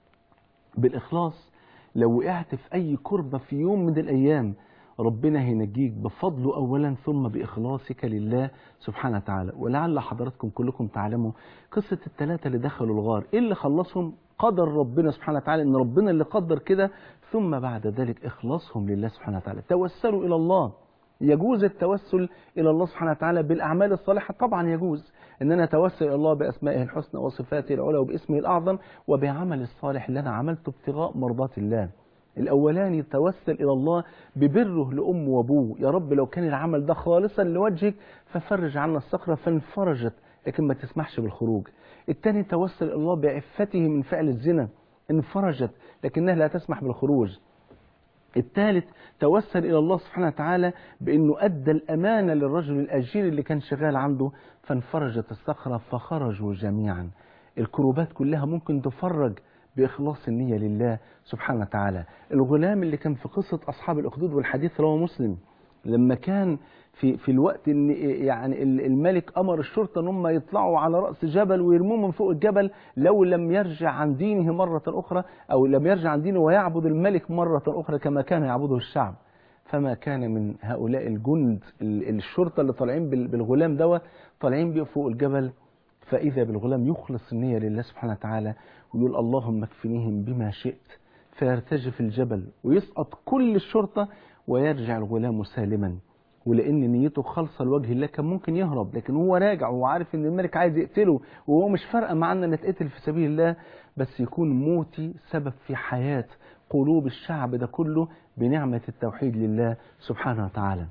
بالاخلاص لو وقعت في اي كربة في يوم من الايام ربنا هينجيك بفضله اولا ثم باخلاصك لله سبحانه وتعالى ولعل حضراتكم كلكم تعلموا قصة الثلاثة اللي دخلوا الغار ايه اللي خلصهم قدر ربنا سبحانه وتعالى ان ربنا اللي قدر كده ثم بعد ذلك اخلاصهم لله سبحانه وتعالى توسلوا الى الله يجوز التوسل الى الله سبحانه وتعالى بالاعمال الصالحه طبعا يجوز ان انا اتوسل الى الله باسمائه الحسنى وصفاته العلى وباسمه الاعظم وبعمل الصالح اللي انا عملته ابتغاء مرضات الله الاولاني توسل الى الله ببره لامه وابوه يا رب لو كان العمل ده خالصا لوجهك ففرج عنا الصخره فانفرجت لكن ما تسمحش بالخروج الثاني توسل الى الله بعفته من فعل الزنا انفرجت لكنها لا تسمح بالخروج الثالث توسل إلى الله سبحانه وتعالى بأنه أدى الأمانة للرجل الأجير اللي كان شغال عنده فانفرجت الصخرة فخرجوا جميعا الكروبات كلها ممكن تفرج بإخلاص النية لله سبحانه وتعالى الغلام اللي كان في قصة أصحاب الأخدود والحديث رواه مسلم لما كان في في الوقت ان يعني الملك امر الشرطه ان هم يطلعوا على راس جبل ويرموه من فوق الجبل لو لم يرجع عن دينه مره اخرى او لم يرجع عن دينه ويعبد الملك مره اخرى كما كان يعبده الشعب فما كان من هؤلاء الجند الشرطه اللي طالعين بالغلام دوت طالعين بيه فوق الجبل فاذا بالغلام يخلص النيه لله سبحانه وتعالى ويقول اللهم اكفنيهم بما شئت فيرتجف الجبل ويسقط كل الشرطه ويرجع الغلام سالما ولان نيته خالصه لوجه الله كان ممكن يهرب لكن هو راجع وهو عارف ان الملك عايز يقتله وهو مش فارقه معانا نتقتل في سبيل الله بس يكون موتي سبب في حياه قلوب الشعب ده كله بنعمه التوحيد لله سبحانه وتعالى.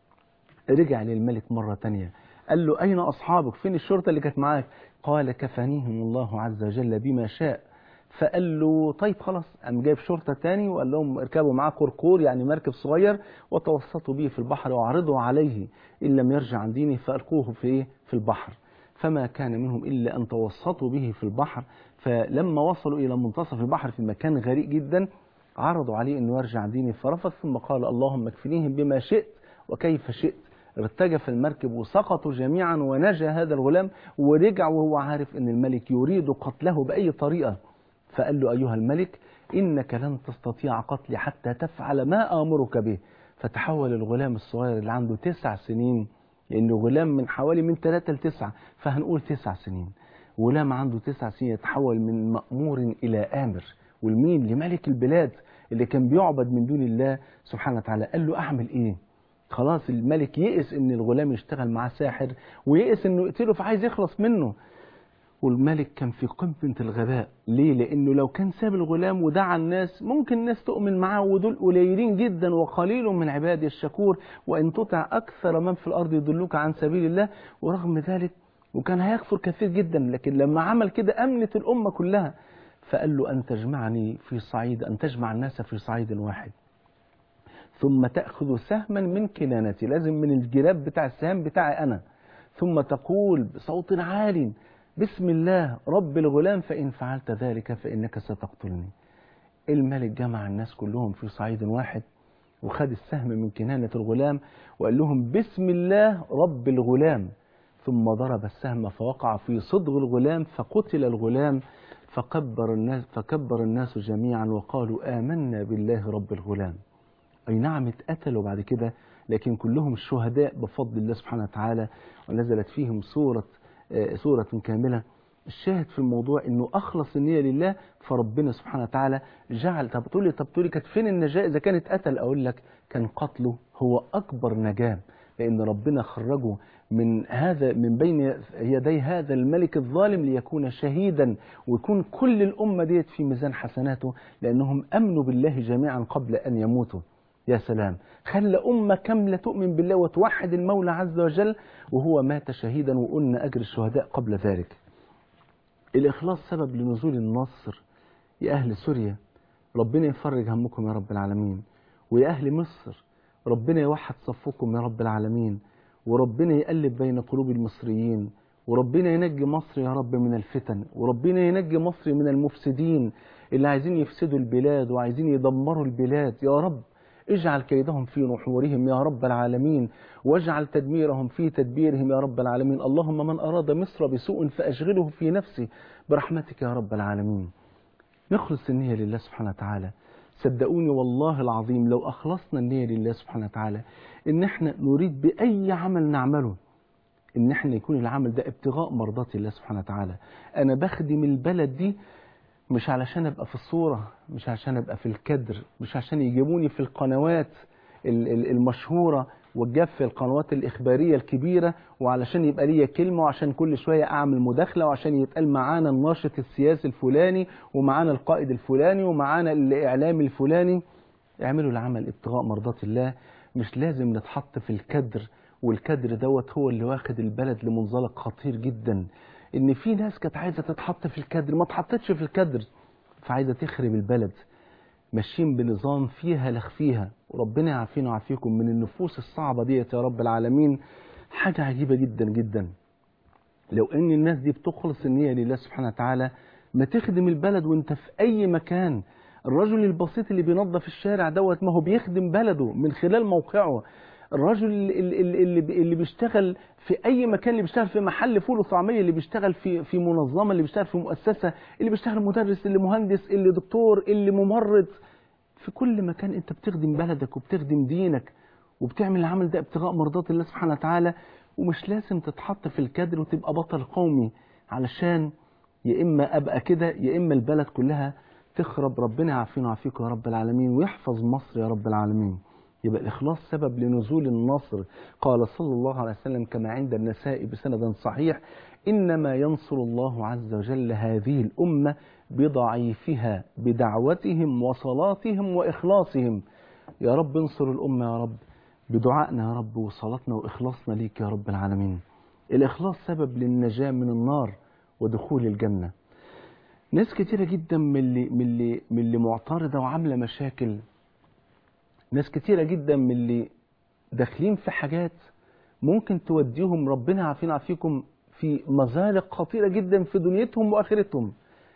رجع للملك مره تانية قال له اين اصحابك؟ فين الشرطه اللي كانت معاك؟ قال كفانيهم الله عز وجل بما شاء فقال له طيب خلاص قام جايب شرطه تاني وقال لهم اركبوا معاه قرقور يعني مركب صغير وتوسطوا به في البحر واعرضوا عليه ان لم يرجع عن دينه فالقوه في في البحر فما كان منهم الا ان توسطوا به في البحر فلما وصلوا الى منتصف البحر في مكان غريق جدا عرضوا عليه انه يرجع عن دينه فرفض ثم قال اللهم اكفنيهم بما شئت وكيف شئت ارتجف المركب وسقطوا جميعا ونجا هذا الغلام ورجع وهو عارف ان الملك يريد قتله باي طريقه فقال له أيها الملك إنك لن تستطيع قتلي حتى تفعل ما آمرك به فتحول الغلام الصغير اللي عنده تسع سنين لأنه غلام من حوالي من ثلاثة لتسعة فهنقول تسع سنين غلام عنده تسع سنين يتحول من مأمور إلى آمر والمين لملك البلاد اللي كان بيعبد من دون الله سبحانه وتعالى قال له أعمل إيه خلاص الملك يئس ان الغلام يشتغل معاه ساحر ويئس انه يقتله فعايز يخلص منه والملك كان في قمة الغباء ليه لأنه لو كان ساب الغلام ودعا الناس ممكن الناس تؤمن معاه ودول قليلين جدا وقليل من عبادي الشكور وإن تطع أكثر من في الأرض يضلوك عن سبيل الله ورغم ذلك وكان هيكفر كثير جدا لكن لما عمل كده أمنت الأمة كلها فقال له أن تجمعني في صعيد أن تجمع الناس في صعيد واحد ثم تأخذ سهما من كنانتي لازم من الجراب بتاع السهام بتاعي أنا ثم تقول بصوت عال بسم الله رب الغلام فإن فعلت ذلك فإنك ستقتلني الملك جمع الناس كلهم في صعيد واحد وخد السهم من كنانة الغلام وقال لهم بسم الله رب الغلام ثم ضرب السهم فوقع في صدغ الغلام فقتل الغلام فكبر الناس فكبر الناس جميعا وقالوا آمنا بالله رب الغلام أي نعم اتقتلوا بعد كده لكن كلهم شهداء بفضل الله سبحانه وتعالى ونزلت فيهم سورة سورة كاملة الشاهد في الموضوع انه اخلص النية لله فربنا سبحانه وتعالى جعل طب تقول لي طب تقول لي كانت فين النجاة اذا كانت قتل اقول لك كان قتله هو اكبر نجاة لان ربنا خرجه من هذا من بين يدي هذا الملك الظالم ليكون شهيدا ويكون كل الامه ديت في ميزان حسناته لانهم امنوا بالله جميعا قبل ان يموتوا يا سلام خلى أمة كاملة تؤمن بالله وتوحد المولى عز وجل وهو مات شهيدا وقلنا أجر الشهداء قبل ذلك الإخلاص سبب لنزول النصر يا أهل سوريا ربنا يفرج همكم يا رب العالمين ويا أهل مصر ربنا يوحد صفكم يا رب العالمين وربنا يقلب بين قلوب المصريين وربنا ينجي مصر يا رب من الفتن وربنا ينجي مصر من المفسدين اللي عايزين يفسدوا البلاد وعايزين يدمروا البلاد يا رب اجعل كيدهم في نحورهم يا رب العالمين واجعل تدميرهم في تدبيرهم يا رب العالمين اللهم من أراد مصر بسوء فأشغله في نفسه برحمتك يا رب العالمين نخلص النية لله سبحانه وتعالى صدقوني والله العظيم لو أخلصنا النية لله سبحانه وتعالى إن احنا نريد بأي عمل نعمله إن احنا يكون العمل ده ابتغاء مرضات الله سبحانه وتعالى أنا بخدم البلد دي مش علشان ابقى في الصورة مش عشان ابقى في الكدر مش عشان يجيبوني في القنوات المشهورة والجف القنوات الإخبارية الكبيرة وعلشان يبقى ليا كلمة وعشان كل شوية أعمل مداخلة وعشان يتقال معانا الناشط السياسي الفلاني ومعانا القائد الفلاني ومعانا الإعلام الفلاني اعملوا العمل ابتغاء مرضات الله مش لازم نتحط في الكدر والكدر دوت هو اللي واخد البلد لمنزلق خطير جدا ان في ناس كانت عايزه تتحط في الكدر ما اتحطتش في الكدر فعايزه تخرب البلد ماشيين بنظام فيها لخفيها وربنا يعافينا ويعافيكم من النفوس الصعبة ديت يا رب العالمين حاجة عجيبة جدا جدا لو ان الناس دي بتخلص النية لله سبحانه وتعالى ما تخدم البلد وانت في اي مكان الرجل البسيط اللي بينظف الشارع دوت ما هو بيخدم بلده من خلال موقعه الرجل اللي, اللي, اللي, اللي بيشتغل في اي مكان اللي بيشتغل في محل فول وطعميه اللي بيشتغل في في منظمه اللي بيشتغل في مؤسسه اللي بيشتغل مدرس اللي مهندس اللي دكتور اللي ممرض في كل مكان انت بتخدم بلدك وبتخدم دينك وبتعمل العمل ده ابتغاء مرضات الله سبحانه وتعالى ومش لازم تتحط في الكادر وتبقى بطل قومي علشان يا اما ابقى كده يا اما البلد كلها تخرب ربنا يعافينا ويعافيكم يا رب العالمين ويحفظ مصر يا رب العالمين يبقى الإخلاص سبب لنزول النصر قال صلى الله عليه وسلم كما عند النساء بسند صحيح إنما ينصر الله عز وجل هذه الأمة بضعيفها بدعوتهم وصلاتهم وإخلاصهم يا رب انصر الأمة يا رب بدعائنا يا رب وصلاتنا وإخلاصنا ليك يا رب العالمين الإخلاص سبب للنجاة من النار ودخول الجنة ناس كتيرة جدا من اللي, من اللي, من اللي معترضة وعاملة مشاكل ناس كتيرة جدا من اللي داخلين في حاجات ممكن توديهم ربنا عافينا عافيكم في مزالق خطيرة جدا في دنيتهم وآخرتهم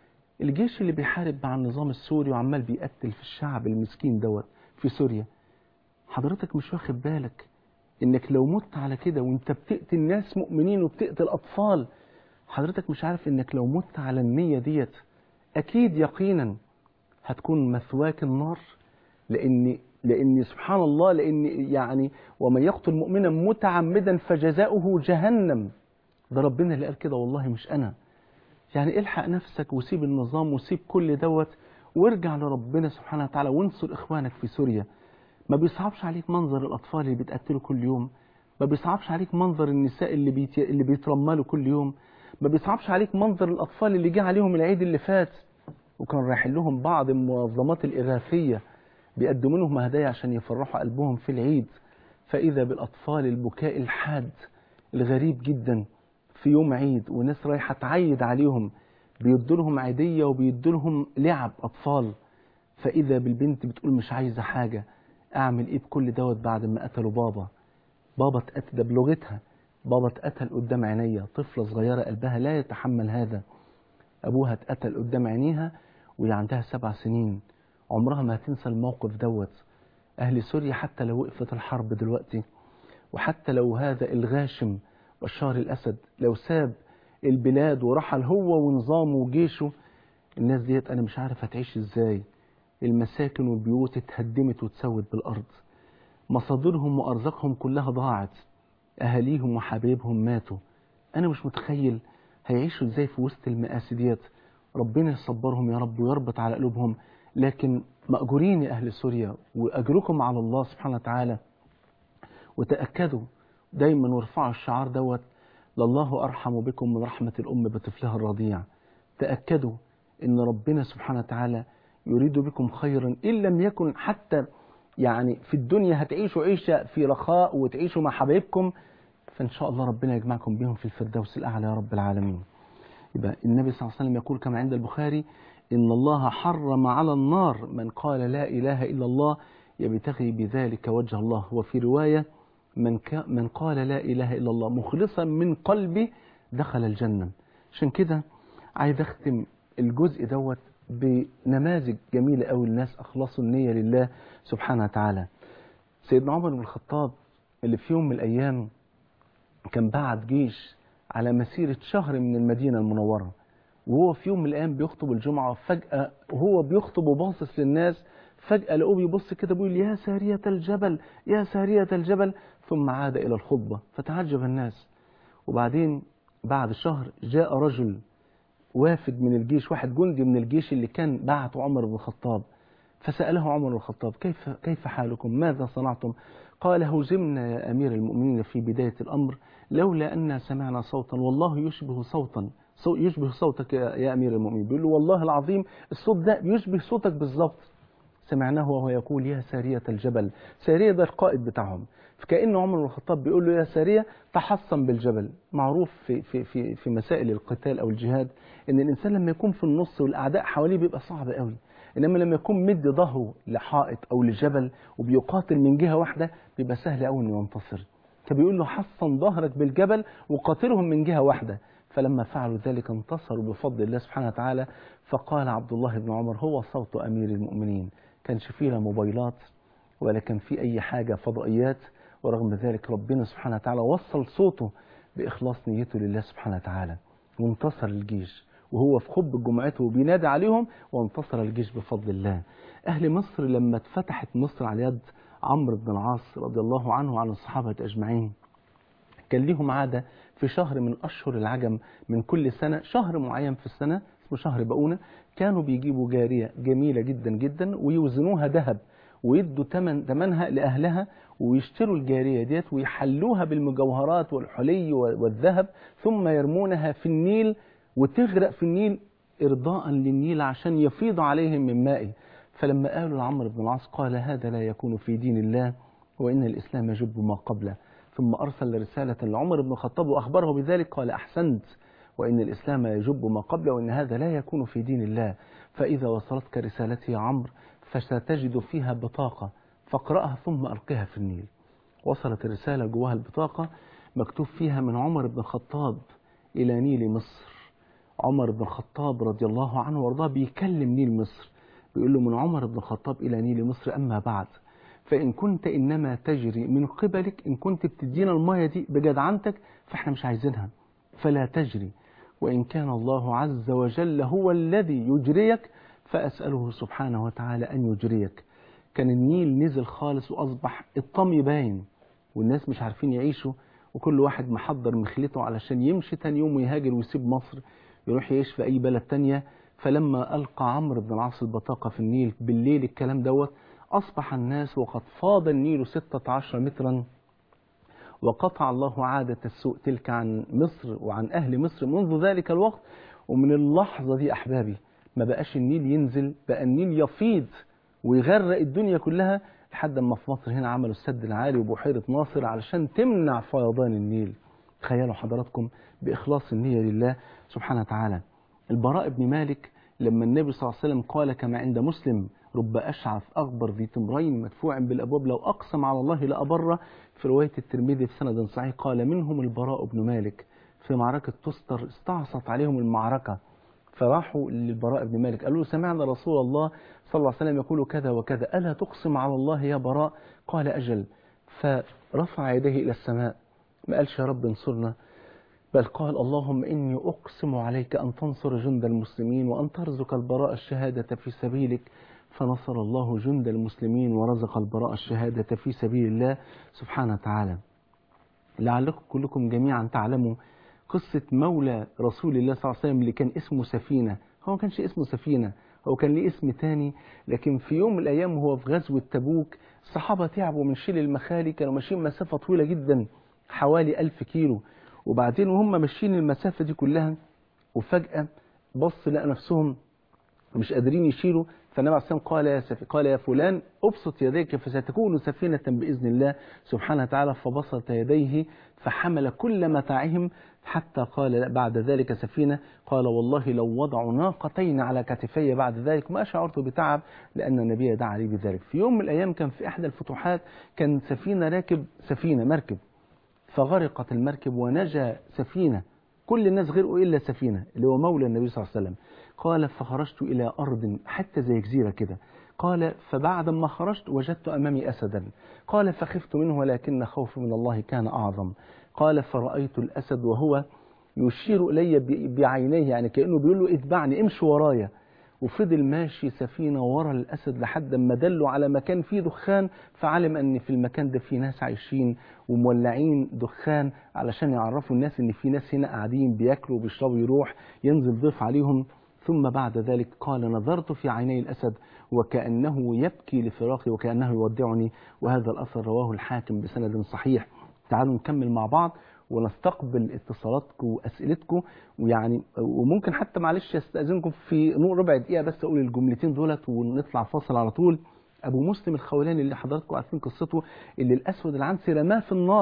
الجيش اللي بيحارب مع النظام السوري وعمال بيقتل في الشعب المسكين دوت في سوريا حضرتك مش واخد بالك انك لو مت على كده وانت بتقتل ناس مؤمنين وبتقتل اطفال حضرتك مش عارف انك لو مت على النية ديت اكيد يقينا هتكون مثواك النار لان لان سبحان الله لان يعني ومن يقتل مؤمنا متعمدا فجزاؤه جهنم ده ربنا اللي قال كده والله مش انا يعني الحق نفسك وسيب النظام وسيب كل دوت وارجع لربنا سبحانه وتعالى وانصر اخوانك في سوريا ما بيصعبش عليك منظر الاطفال اللي بيتقتلوا كل يوم ما بيصعبش عليك منظر النساء اللي بيت... اللي بيترملوا كل يوم ما بيصعبش عليك منظر الاطفال اللي جه عليهم العيد اللي فات وكان رايحين لهم بعض المنظمات الاغاثيه بيقدموا لهم هدايا عشان يفرحوا قلبهم في العيد فاذا بالاطفال البكاء الحاد الغريب جدا في يوم عيد وناس رايحه تعيد عليهم بيدوا لهم عيديه وبيدوا لهم لعب اطفال فاذا بالبنت بتقول مش عايزه حاجه اعمل ايه بكل دوت بعد ما قتلوا بابا بابا اتقتل ده بلغتها بابا اتقتل قدام عينيا طفلة صغيرة قلبها لا يتحمل هذا أبوها اتقتل قدام عينيها وهي عندها سبع سنين عمرها ما هتنسى الموقف دوت أهل سوريا حتى لو وقفت الحرب دلوقتي وحتى لو هذا الغاشم بشار الأسد لو ساب البلاد ورحل هو ونظامه وجيشه الناس ديت أنا مش عارف هتعيش إزاي المساكن والبيوت اتهدمت واتسوت بالأرض مصادرهم وأرزاقهم كلها ضاعت أهاليهم وحبايبهم ماتوا أنا مش متخيل هيعيشوا إزاي في وسط المآسي ديت ربنا يصبرهم يا رب ويربط على قلوبهم لكن مأجورين يا أهل سوريا وأجركم على الله سبحانه وتعالى وتأكدوا دايما وارفعوا الشعار دوت لله أرحم بكم من رحمة الأم بطفلها الرضيع تأكدوا إن ربنا سبحانه وتعالى يريد بكم خيرا إن لم يكن حتى يعني في الدنيا هتعيشوا عيشة في رخاء وتعيشوا مع حبايبكم فإن شاء الله ربنا يجمعكم بهم في الفردوس الأعلى يا رب العالمين يبقى النبي صلى الله عليه وسلم يقول كما عند البخاري إن الله حرم على النار من قال لا إله إلا الله يبتغي بذلك وجه الله وفي رواية من, ك... من قال لا إله إلا الله مخلصا من قلبه دخل الجنة عشان كده عايز أختم الجزء دوت بنماذج جميلة أوي الناس أخلصوا النية لله سبحانه وتعالى سيدنا عمر بن الخطاب اللي في يوم من الأيام كان بعت جيش على مسيرة شهر من المدينة المنورة وهو في يوم من الأيام بيخطب الجمعة فجأة وهو بيخطب وباصص للناس فجأة لقوه بيبص كده بيقول يا سارية الجبل يا سارية الجبل ثم عاد إلى الخطبة فتعجب الناس وبعدين بعد شهر جاء رجل وافد من الجيش واحد جندي من الجيش اللي كان بعته عمر بن الخطاب فسأله عمر بن الخطاب كيف كيف حالكم ماذا صنعتم قال هزمنا يا أمير المؤمنين في بداية الأمر لولا أن سمعنا صوتا والله يشبه صوتا صو يشبه صوتك يا, يا أمير المؤمنين بيقول له والله العظيم الصوت ده يشبه صوتك بالظبط سمعناه وهو يقول يا سارية الجبل سارية ده القائد بتاعهم فكأن عمر بن الخطاب بيقول له يا سارية تحصن بالجبل معروف في, في, في, في مسائل القتال أو الجهاد إن الإنسان لما يكون في النص والأعداء حواليه بيبقى صعب قوي انما لما يكون مد ظهره لحائط او لجبل وبيقاتل من جهه واحده بيبقى سهل قوي انه ينتصر فبيقول له حصن ظهرك بالجبل وقاتلهم من جهه واحده فلما فعلوا ذلك انتصروا بفضل الله سبحانه وتعالى فقال عبد الله بن عمر هو صوت امير المؤمنين كانش فيه لا موبايلات ولا كان في اي حاجه فضائيات ورغم ذلك ربنا سبحانه وتعالى وصل صوته باخلاص نيته لله سبحانه وتعالى وانتصر الجيش وهو في خب جمعته وبينادي عليهم وانتصر الجيش بفضل الله أهل مصر لما اتفتحت مصر على يد عمرو بن العاص رضي الله عنه وعن الصحابة أجمعين كان ليهم عادة في شهر من أشهر العجم من كل سنة شهر معين في السنة اسمه شهر بقونة كانوا بيجيبوا جارية جميلة جدا جدا ويوزنوها ذهب ويدوا تمن تمنها لأهلها ويشتروا الجارية ديت ويحلوها بالمجوهرات والحلي والذهب ثم يرمونها في النيل وتغرق في النيل إرضاء للنيل عشان يفيض عليهم من مائه فلما قالوا لعمرو بن العاص قال هذا لا يكون في دين الله وإن الإسلام يجب ما قبله ثم أرسل رسالة لعمر بن الخطاب وأخبره بذلك قال أحسنت وإن الإسلام يجب ما قبله وإن هذا لا يكون في دين الله فإذا وصلتك رسالتي يا عمرو فستجد فيها بطاقة فاقرأها ثم ألقها في النيل وصلت الرسالة جواها البطاقة مكتوب فيها من عمر بن الخطاب إلى نيل مصر عمر بن الخطاب رضي الله عنه وارضاه بيكلم نيل مصر بيقول له من عمر بن الخطاب إلى نيل مصر أما بعد فإن كنت إنما تجري من قبلك إن كنت بتدينا المية دي بجدعنتك فإحنا مش عايزينها فلا تجري وإن كان الله عز وجل هو الذي يجريك فأسأله سبحانه وتعالى أن يجريك كان النيل نزل خالص وأصبح الطمي باين والناس مش عارفين يعيشوا وكل واحد محضر مخلته علشان يمشي تاني يوم ويهاجر ويسيب مصر يروح يعيش في أي بلد تانية فلما ألقى عمرو بن العاص البطاقة في النيل بالليل الكلام دوت أصبح الناس وقد فاض النيل 16 مترا وقطع الله عادة السوء تلك عن مصر وعن أهل مصر منذ ذلك الوقت ومن اللحظة دي أحبابي ما بقاش النيل ينزل بقى النيل يفيض ويغرق الدنيا كلها لحد ما في مصر هنا عملوا السد العالي وبحيرة ناصر علشان تمنع فيضان النيل تخيلوا حضراتكم بإخلاص النية لله سبحانه وتعالى البراء بن مالك لما النبي صلى الله عليه وسلم قال كما عند مسلم رب أشعث أغبر ذي تمرين مدفوع بالأبواب لو أقسم على الله لأبر في رواية الترمذي في سند صحيح قال منهم البراء بن مالك في معركة تستر استعصت عليهم المعركة فراحوا للبراء بن مالك قالوا له سمعنا رسول الله صلى الله عليه وسلم يقول كذا وكذا ألا تقسم على الله يا براء قال أجل فرفع يديه إلى السماء ما قالش يا رب انصرنا بل قال اللهم إني أقسم عليك أن تنصر جند المسلمين وأن ترزق البراء الشهادة في سبيلك فنصر الله جند المسلمين ورزق البراء الشهادة في سبيل الله سبحانه وتعالى لعلكم كلكم جميعا تعلموا قصة مولى رسول الله صلى الله عليه وسلم اللي كان اسمه سفينة هو ما كانش اسمه سفينة هو كان ليه اسم تاني لكن في يوم من الأيام وهو في غزوة تبوك الصحابة تعبوا من شيل المخالي كانوا ماشيين مسافة طويلة جدا حوالي ألف كيلو وبعدين وهم ماشيين المسافة دي كلها وفجأة بص لقى نفسهم مش قادرين يشيلوا فالنبي عليه الصلاة والسلام قال يا سفي قال يا فلان ابسط يديك فستكون سفينة بإذن الله سبحانه وتعالى فبسط يديه فحمل كل متاعهم حتى قال بعد ذلك سفينة قال والله لو وضعوا ناقتين على كتفي بعد ذلك ما شعرت بتعب لأن النبي دعا لي بذلك في يوم من الأيام كان في إحدى الفتوحات كان سفينة راكب سفينة مركب فغرقت المركب ونجا سفينة كل الناس غرقوا إلا سفينة اللي هو مولى النبي صلى الله عليه وسلم قال فخرجت إلى أرض حتى زي جزيرة كده قال فبعد ما خرجت وجدت أمامي أسدا قال فخفت منه ولكن خوفي من الله كان أعظم قال فرأيت الأسد وهو يشير إلي بعينيه يعني كأنه بيقول له اتبعني امشي ورايا وفضل ماشي سفينة ورا الأسد لحد ما دلوا على مكان فيه دخان فعلم أن في المكان ده في ناس عايشين ومولعين دخان علشان يعرفوا الناس أن في ناس هنا قاعدين بياكلوا وبيشربوا يروح ينزل ضيف عليهم ثم بعد ذلك قال نظرت في عيني الأسد وكأنه يبكي لفراقي وكأنه يودعني وهذا الأثر رواه الحاكم بسند صحيح تعالوا نكمل مع بعض ونستقبل اتصالاتكم واسئلتكم ويعني وممكن حتى معلش استاذنكم في نور ربع دقيقه بس اقول الجملتين دولت ونطلع فاصل على طول ابو مسلم الخولاني اللي حضراتكم عارفين قصته اللي الاسود العنسي رماه في النار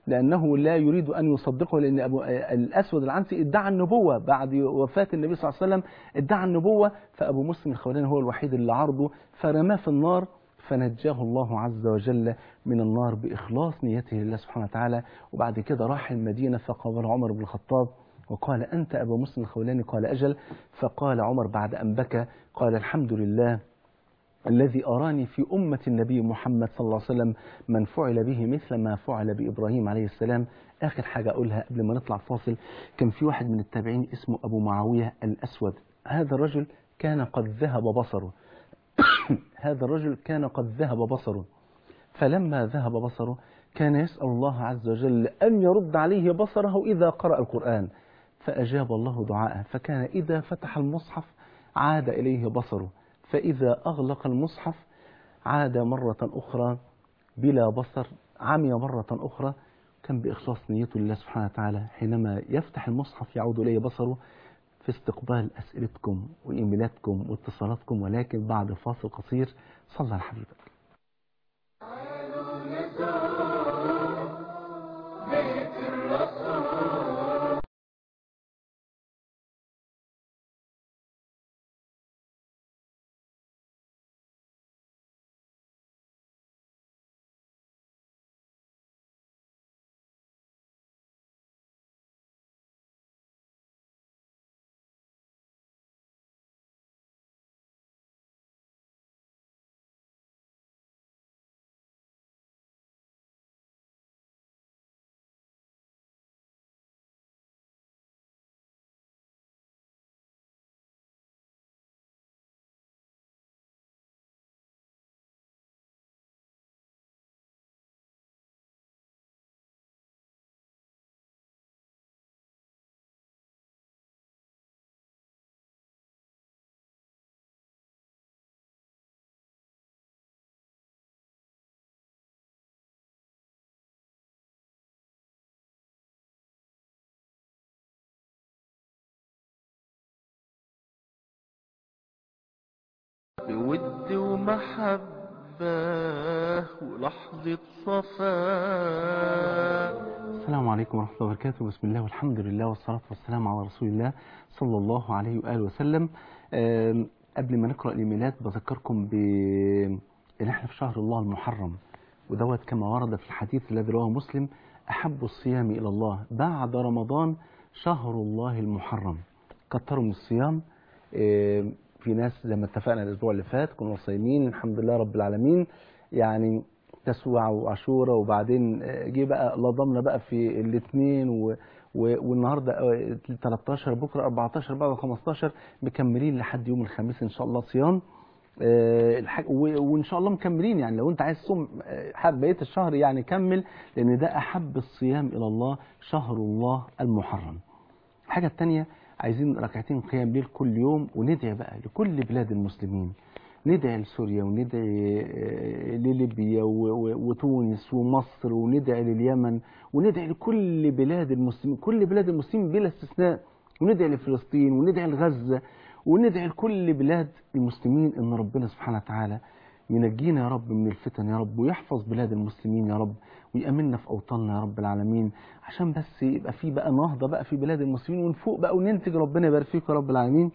لأنه لا يريد أن يصدقه لأن أبو الأسود العنسي ادعى النبوة بعد وفاة النبي صلى الله عليه وسلم ادعى النبوة فأبو مسلم الخولاني هو الوحيد اللي عرضه فرماه في النار فنجاه الله عز وجل من النار بإخلاص نيته لله سبحانه وتعالى وبعد كده راح المدينة فقابل عمر بن الخطاب وقال أنت أبو مسلم الخولاني قال أجل فقال عمر بعد أن بكى قال الحمد لله الذي أراني في أمة النبي محمد صلى الله عليه وسلم من فعل به مثل ما فعل بإبراهيم عليه السلام آخر حاجة أقولها قبل ما نطلع فاصل كان في واحد من التابعين اسمه أبو معاوية الأسود هذا الرجل كان قد ذهب بصره هذا الرجل كان قد ذهب بصره فلما ذهب بصره كان يسأل الله عز وجل أن يرد عليه بصره إذا قرأ القرآن فأجاب الله دعاءه فكان إذا فتح المصحف عاد إليه بصره فإذا أغلق المصحف عاد مرة أخرى بلا بصر عمي مرة أخرى كان بإخلاص نيته لله سبحانه وتعالى حينما يفتح المصحف يعود إليه بصره في استقبال أسئلتكم وإيميلاتكم واتصالاتكم ولكن بعد فاصل قصير صلى على حبيبك بود ومحبة ولحظة صفاء السلام عليكم ورحمة الله وبركاته بسم الله والحمد لله والصلاة والسلام على رسول الله صلى الله عليه وآله وسلم آم، قبل ما نقرأ الإيميلات بذكركم ب إن إحنا في شهر الله المحرم ودوت كما ورد في الحديث الذي رواه مسلم أحب الصيام إلى الله بعد رمضان شهر الله المحرم كتروا من الصيام آم، في ناس زي ما اتفقنا الأسبوع اللي فات كنا صايمين الحمد لله رب العالمين يعني تسوع وعاشوره وبعدين آه، جه بقى لضمنا بقى في الاثنين و... و... والنهارده آه، 13 بكره 14 بعد 15 مكملين لحد يوم الخميس ان شاء الله صيام آه، الح... و... وان شاء الله مكملين يعني لو انت عايز تصوم آه، حب بقيه الشهر يعني كمل لان ده احب الصيام الى الله شهر الله المحرم الحاجه الثانيه عايزين ركعتين قيام ليل كل يوم وندعي بقى لكل بلاد المسلمين ندعي لسوريا وندعي آه، لليبيا و- و- وتونس ومصر وندعي لليمن وندعي لكل بلاد المسلمين كل بلاد المسلمين بلا استثناء وندعي لفلسطين وندعي لغزة وندعي لكل بلاد المسلمين ان ربنا سبحانه وتعالى ينجينا يا رب من الفتن يا رب ويحفظ بلاد المسلمين يا رب ويأمننا في أوطاننا يا رب العالمين عشان بس يبقى في بقى نهضة بقى في بلاد المسلمين ونفوق بقى وننتج ربنا يبارك فيك يا رب العالمين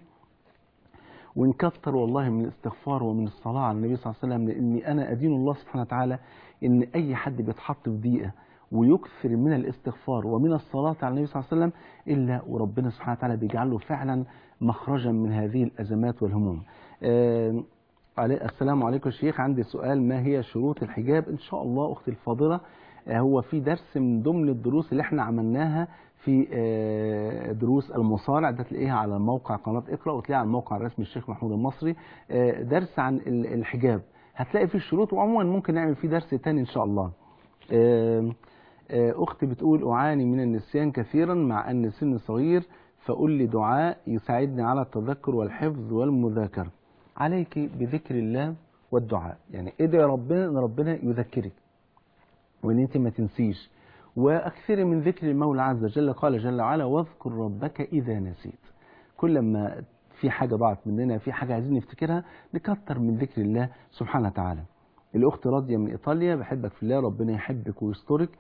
ونكتر والله من الاستغفار ومن الصلاة على النبي صلى الله عليه وسلم لأني أنا أدين الله سبحانه وتعالى إن أي حد بيتحط في ضيقة ويكثر من الاستغفار ومن الصلاة على النبي صلى الله عليه وسلم إلا وربنا سبحانه وتعالى بيجعل له فعلا مخرجا من هذه الأزمات والهموم آه علي- السلام عليكم يا شيخ عندي سؤال ما هي شروط الحجاب إن شاء الله أختي الفاضلة آه، هو في درس من ضمن الدروس اللي احنا عملناها في آه، دروس المصارع ده تلاقيها على موقع قناة اقرأ وتلاقيها على الموقع الرسمي الشيخ محمود المصري آه، درس عن ال- الحجاب هتلاقي فيه الشروط وعموما ممكن نعمل فيه درس تاني ان شاء الله آه، آه، اختي بتقول اعاني من النسيان كثيرا مع ان سن صغير فقل لي دعاء يساعدني على التذكر والحفظ والمذاكرة عليك بذكر الله والدعاء يعني ادعي ربنا ان ربنا يذكرك وان انت ما تنسيش واكثر من ذكر المولى عز وجل قال جل وعلا واذكر ربك اذا نسيت كل ما في حاجه ضاعت مننا في حاجه عايزين نفتكرها نكتر من ذكر الله سبحانه وتعالى الاخت راضيه من ايطاليا بحبك في الله ربنا يحبك ويسترك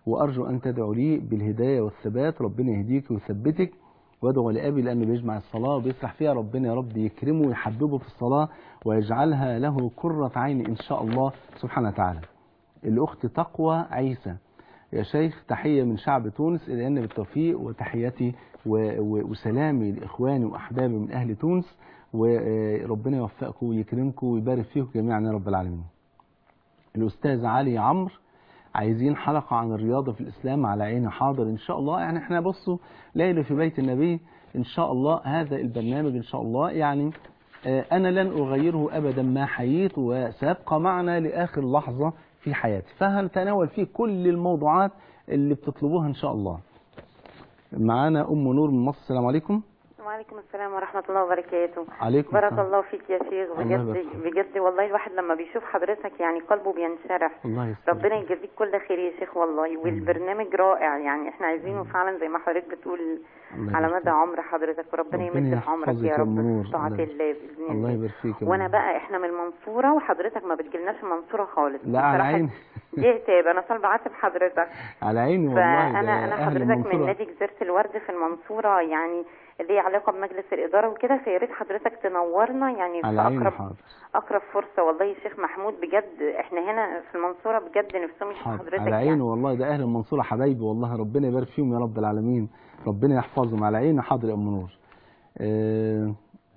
وأرجو أن تدعو لي بالهداية والثبات ربنا يهديك ويثبتك وادعو لأبي لأنه بيجمع الصلاة وبيسرح فيها ربنا يا رب يكرمه ويحببه في الصلاة ويجعلها له قرة عين إن شاء الله سبحانه وتعالى الأخت تقوى عيسى يا شيخ تحية من شعب تونس إلى أن بالتوفيق وتحياتي و- و- وسلامي لإخواني وأحبابي من أهل تونس وربنا يوفقكم ويكرمكم ويبارك فيكم جميعا يا رب العالمين الأستاذ علي عمرو عايزين حلقة عن الرياضة في الإسلام على عيني حاضر إن شاء الله يعني إحنا بصوا ليلة في بيت النبي إن شاء الله هذا البرنامج إن شاء الله يعني آه، أنا لن أغيره أبدا ما حييت وسيبقى معنا لآخر لحظة في حياتي فهنتناول فيه كل الموضوعات اللي بتطلبوها إن شاء الله معانا أم نور من مصر السلام عليكم وعليكم السلام ورحمة الله وبركاته عليكم بارك السلام. الله فيك يا شيخ الله يبارك بجد فيك. بجد والله الواحد لما بيشوف حضرتك يعني قلبه بينشرح الله يستر ربنا يجازيك كل خير يا شيخ والله والبرنامج رائع يعني احنا عايزينه فعلا زي ما حضرتك بتقول الله على يبارك مدى فيك. عمر حضرتك وربنا ربنا يمد في عمرك يحفظك يا يا رب أم نور. في طاعة الله- الله بإذن الله الله يبارك فيك يا وانا أم. بقى احنا من المنصورة وحضرتك ما بتجيلناش المنصورة خالص لا على بصراحة عيني دي عتاب انا طالبة عاتب حضرتك على عيني والله ده فانا انا أهل حضرتك من المنصورة. نادي جزيره الورد في المنصوره يعني ليه علاقه بمجلس الاداره وكده فيا ريت حضرتك تنورنا يعني في على عيني اقرب حاضر اقرب فرصه والله يا شيخ محمود بجد احنا هنا في المنصوره بجد نفسهم يشوفوا حاضر حضرتك على يعني عيني والله ده اهل المنصوره حبايبي والله ربنا يبارك فيهم يا رب العالمين ربنا يحفظهم على عيني حاضر يا ام نور آه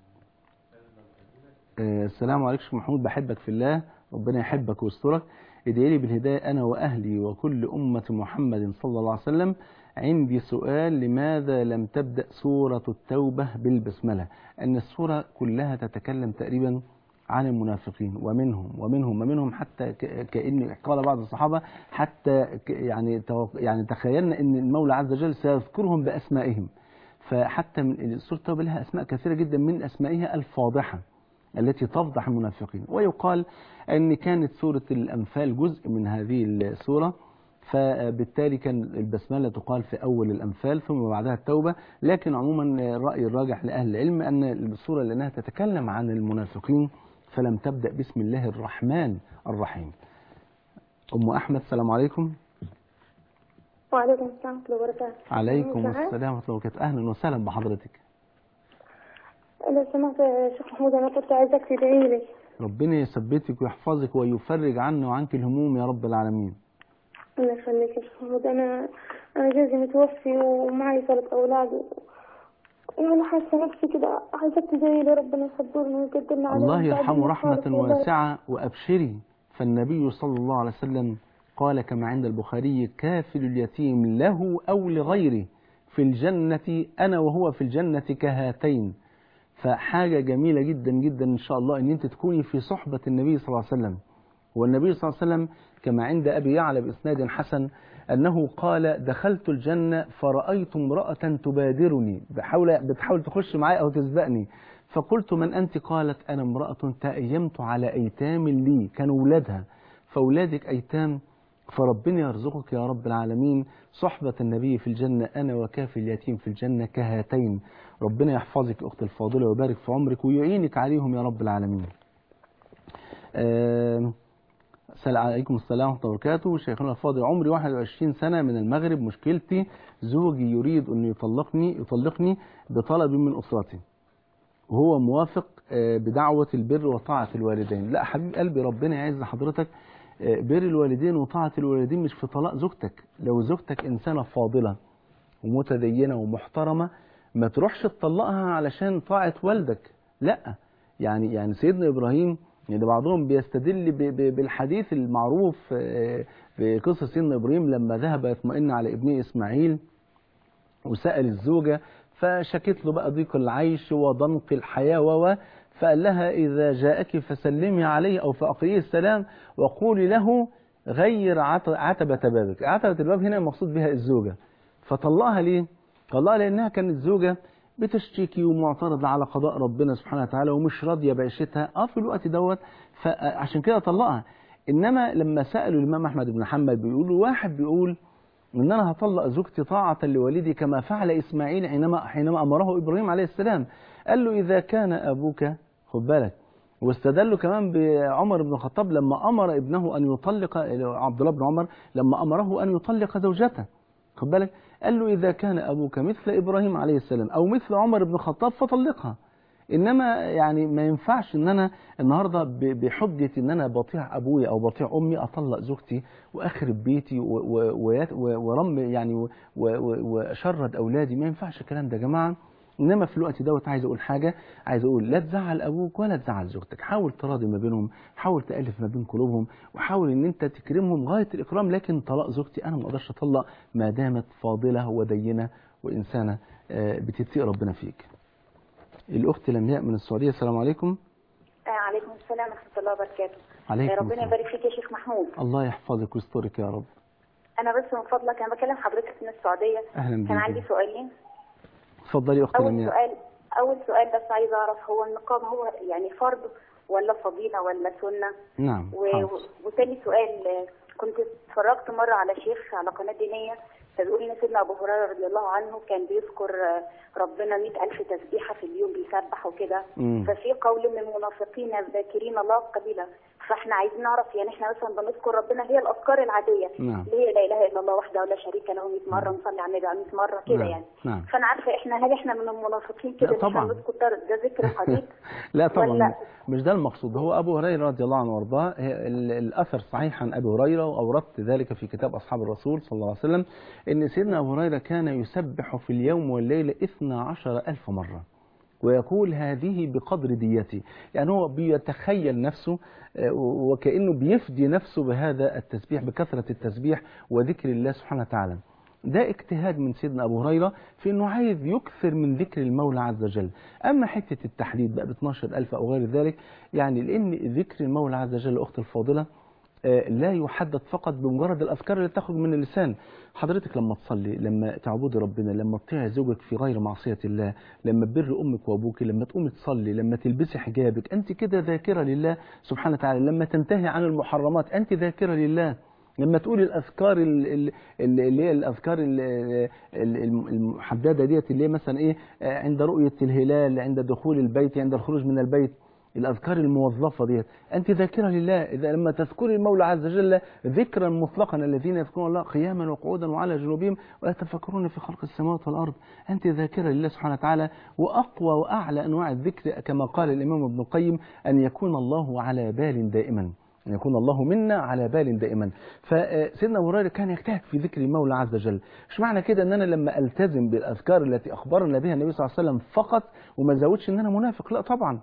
آه السلام عليكم شيخ محمود بحبك في الله ربنا يحبك ويسترك ادعي لي بالهدايه انا واهلي وكل امه محمد صلى الله عليه وسلم عندي سؤال لماذا لم تبدا سوره التوبه بالبسمله ان السوره كلها تتكلم تقريبا عن المنافقين ومنهم ومنهم ومنهم حتى ك- كأن قال بعض الصحابة حتى ك- يعني توق- يعني تخيلنا أن المولى عز وجل سيذكرهم بأسمائهم فحتى من سورة التوبة لها أسماء كثيرة جدا من أسمائها الفاضحة التي تفضح المنافقين ويقال أن كانت سورة الأنفال جزء من هذه السورة فبالتالي كان البسملة تقال في أول الأنفال ثم بعدها التوبة لكن عموما الرأي الراجح لأهل العلم أن السورة لأنها تتكلم عن المنافقين فلم تبدأ بسم الله الرحمن الرحيم أم أحمد السلام عليكم وعليكم السلام ورحمة الله وبركاته عليكم سعاد. السلام ورحمة الله وبركاته أهلا وسهلا بحضرتك لو سمحت يا شيخ محمود أنا كنت عايزك تدعي لي ربنا يثبتك ويحفظك ويفرج عنا وعنك الهموم يا رب العالمين الله يخليك يا شيخ محمود أنا أنا جوزي متوفي ومعي ثلاث أولاد و... يعني حاسة نفسي كده عايزك تدعي لي ربنا يصبرنا ويقدرنا على الله يرحمه رحمة واسعة وأبشري فالنبي صلى الله عليه وسلم قال كما عند البخاري كافل اليتيم له أو لغيره في الجنة أنا وهو في الجنة كهاتين فحاجة جميلة جدا جدا إن شاء الله أن أنت تكوني في صحبة النبي صلى الله عليه وسلم والنبي صلى الله عليه وسلم كما عند أبي يعلى بإسناد حسن أنه قال دخلت الجنة فرأيت امرأة تبادرني بحاول بتحاول تخش معي أو تسبقني فقلت من أنت قالت أنا امرأة تأيمت على أيتام لي كانوا ولادها فأولادك أيتام فربنا يرزقك يا رب العالمين صحبة النبي في الجنة أنا وكافي اليتيم في الجنة كهاتين ربنا يحفظك أخت الفاضلة ويبارك في عمرك ويعينك عليهم يا رب العالمين آم، السلام عليكم السلام ورحمة الله وبركاته شيخنا الفاضل عمري 21 سنة من المغرب مشكلتي زوجي يريد أن يطلقني يطلقني بطلب من أسرتي وهو موافق آه، بدعوة البر وطاعة الوالدين لا حبيب قلبي ربنا يعز حضرتك آه، بر الوالدين وطاعة الوالدين مش في طلاق زوجتك لو زوجتك إنسانة فاضلة ومتدينة ومحترمة ما تروحش تطلقها علشان طاعة والدك لا يعني يعني سيدنا إبراهيم يعني بعضهم بيستدل ب- ب- بالحديث المعروف آه، في قصة سيدنا إبراهيم لما ذهب يطمئن على ابنه إسماعيل وسأل الزوجة فشكت له بقى ضيق العيش وضنك الحياة و فقال لها إذا جاءك فسلمي عليه أو فأقريه السلام وقولي له غير عت- عتبة بابك عتبة الباب هنا المقصود بها الزوجة فطلقها ليه؟ طلقها لأنها كانت زوجة بتشتكي ومعترضة على قضاء ربنا سبحانه وتعالى ومش راضية بعيشتها اه في الوقت دوت فعشان كده طلقها انما لما سالوا الامام احمد بن حنبل بيقولوا واحد بيقول ان انا هطلق زوجتي طاعه لوالدي كما فعل اسماعيل حينما حينما امره ابراهيم عليه السلام قال له اذا كان ابوك خد بالك واستدلوا كمان بعمر بن الخطاب لما امر ابنه ان يطلق عبد الله بن عمر لما امره ان يطلق زوجته خد بالك قال له اذا كان ابوك مثل ابراهيم عليه السلام او مثل عمر بن الخطاب فطلقها انما يعني ما ينفعش ان انا النهارده ب- بحجه ان انا بطيع ابويا او بطيع امي اطلق زوجتي واخرب بيتي و- و- ويات- و- ورم يعني و- و- واشرد اولادي ما ينفعش الكلام ده يا جماعه انما في الوقت دوت عايز اقول حاجه عايز اقول لا تزعل ابوك ولا تزعل زوجتك حاول تراضي ما بينهم حاول تالف ما بين قلوبهم وحاول ان انت تكرمهم غايه الاكرام لكن طلاق زوجتي انا ما اقدرش اطلق ما دامت فاضله ودينه وانسانه آه، بتتقي ربنا فيك الاخت لمياء من السعوديه السلام عليكم آه، عليكم السلام ورحمة الله وبركاته عليكم آه، ربنا السلام. يبارك فيك يا شيخ محمود الله يحفظك ويسترك يا رب أنا بس من فضلك أنا بكلم حضرتك من السعودية اهلا كان بيك عندي سؤالين اتفضلي يا اخت أول لمياء سؤال أول سؤال بس عايزة أعرف هو النقاب هو يعني فرض ولا فضيلة ولا سنة نعم و... حاضر. وتاني سؤال آه، كنت اتفرجت مرة على شيخ على قناة دينية فبيقول إن سيدنا أبو هريرة رضي الله عنه كان بيذكر آه، ربنا مئة ألف تسبيحة في اليوم بيسبح وكده مم. ففي قول من المنافقين الذاكرين الله قليلا فاحنا عايزين نعرف يعني احنا مثلا بنذكر ربنا هي الاذكار العاديه نعم. اللي هي لا اله الا الله وحده لا شريك له 100 مره نصلي على النبي 100 مره كده نعم. يعني نعم. فانا عارفه احنا هل احنا من المنافقين كده لا إن احنا طبعاً. بنذكر ده, ده ذكر قليل لا طبعا ولا- مش ده المقصود هو ابو هريره رضي الله عنه وارضاه هي- ال- الاثر صحيح عن ابي هريره واوردت ذلك في كتاب اصحاب الرسول صلى الله عليه وسلم ان سيدنا ابو هريره كان يسبح في اليوم والليله 12 ألف مره ويقول هذه بقدر ديتي يعني هو بيتخيل نفسه آه، وكأنه بيفدي نفسه بهذا التسبيح بكثرة التسبيح وذكر الله سبحانه وتعالى ده اجتهاد من سيدنا أبو هريرة في أنه عايز يكثر من ذكر المولى عز وجل أما حتة التحديد بقى ب 12 ألف أو غير ذلك يعني لأن ذكر المولى عز وجل أخت الفاضلة آه، لا يحدد فقط بمجرد الأذكار اللي تخرج من اللسان حضرتك لما تصلي لما تعبدي ربنا لما تطيعي زوجك في غير معصية الله لما تبر أمك وأبوك لما تقومي تصلي لما تلبسي حجابك أنت كده ذاكرة لله سبحانه وتعالى لما تنتهي عن المحرمات أنت ذاكرة لله لما تقولي الأذكار ال- ال- ال- اللي هي الأذكار ال- ال- الم- المحددة ديت اللي هي مثلا إيه آه، عند رؤية الهلال عند دخول البيت عند الخروج من البيت الأذكار الموظفة ديت أنت ذاكرة لله إذا لما تذكري المولى عز وجل ذكرا مطلقا الذين يذكرون الله قياما وقعودا وعلى جنوبهم ويتفكرون في خلق السماوات والأرض أنت ذاكرة لله سبحانه وتعالى وأقوى وأعلى أنواع الذكر كما قال الإمام ابن القيم أن يكون الله على بال دائما أن يكون الله منا على بال دائما فسيدنا أبو هريرة كان يجتهد في ذكر المولى عز وجل مش معنى كده أن أنا لما ألتزم بالأذكار التي أخبرنا بها النبي صلى الله عليه وسلم فقط وما زودش أن أنا منافق لا طبعا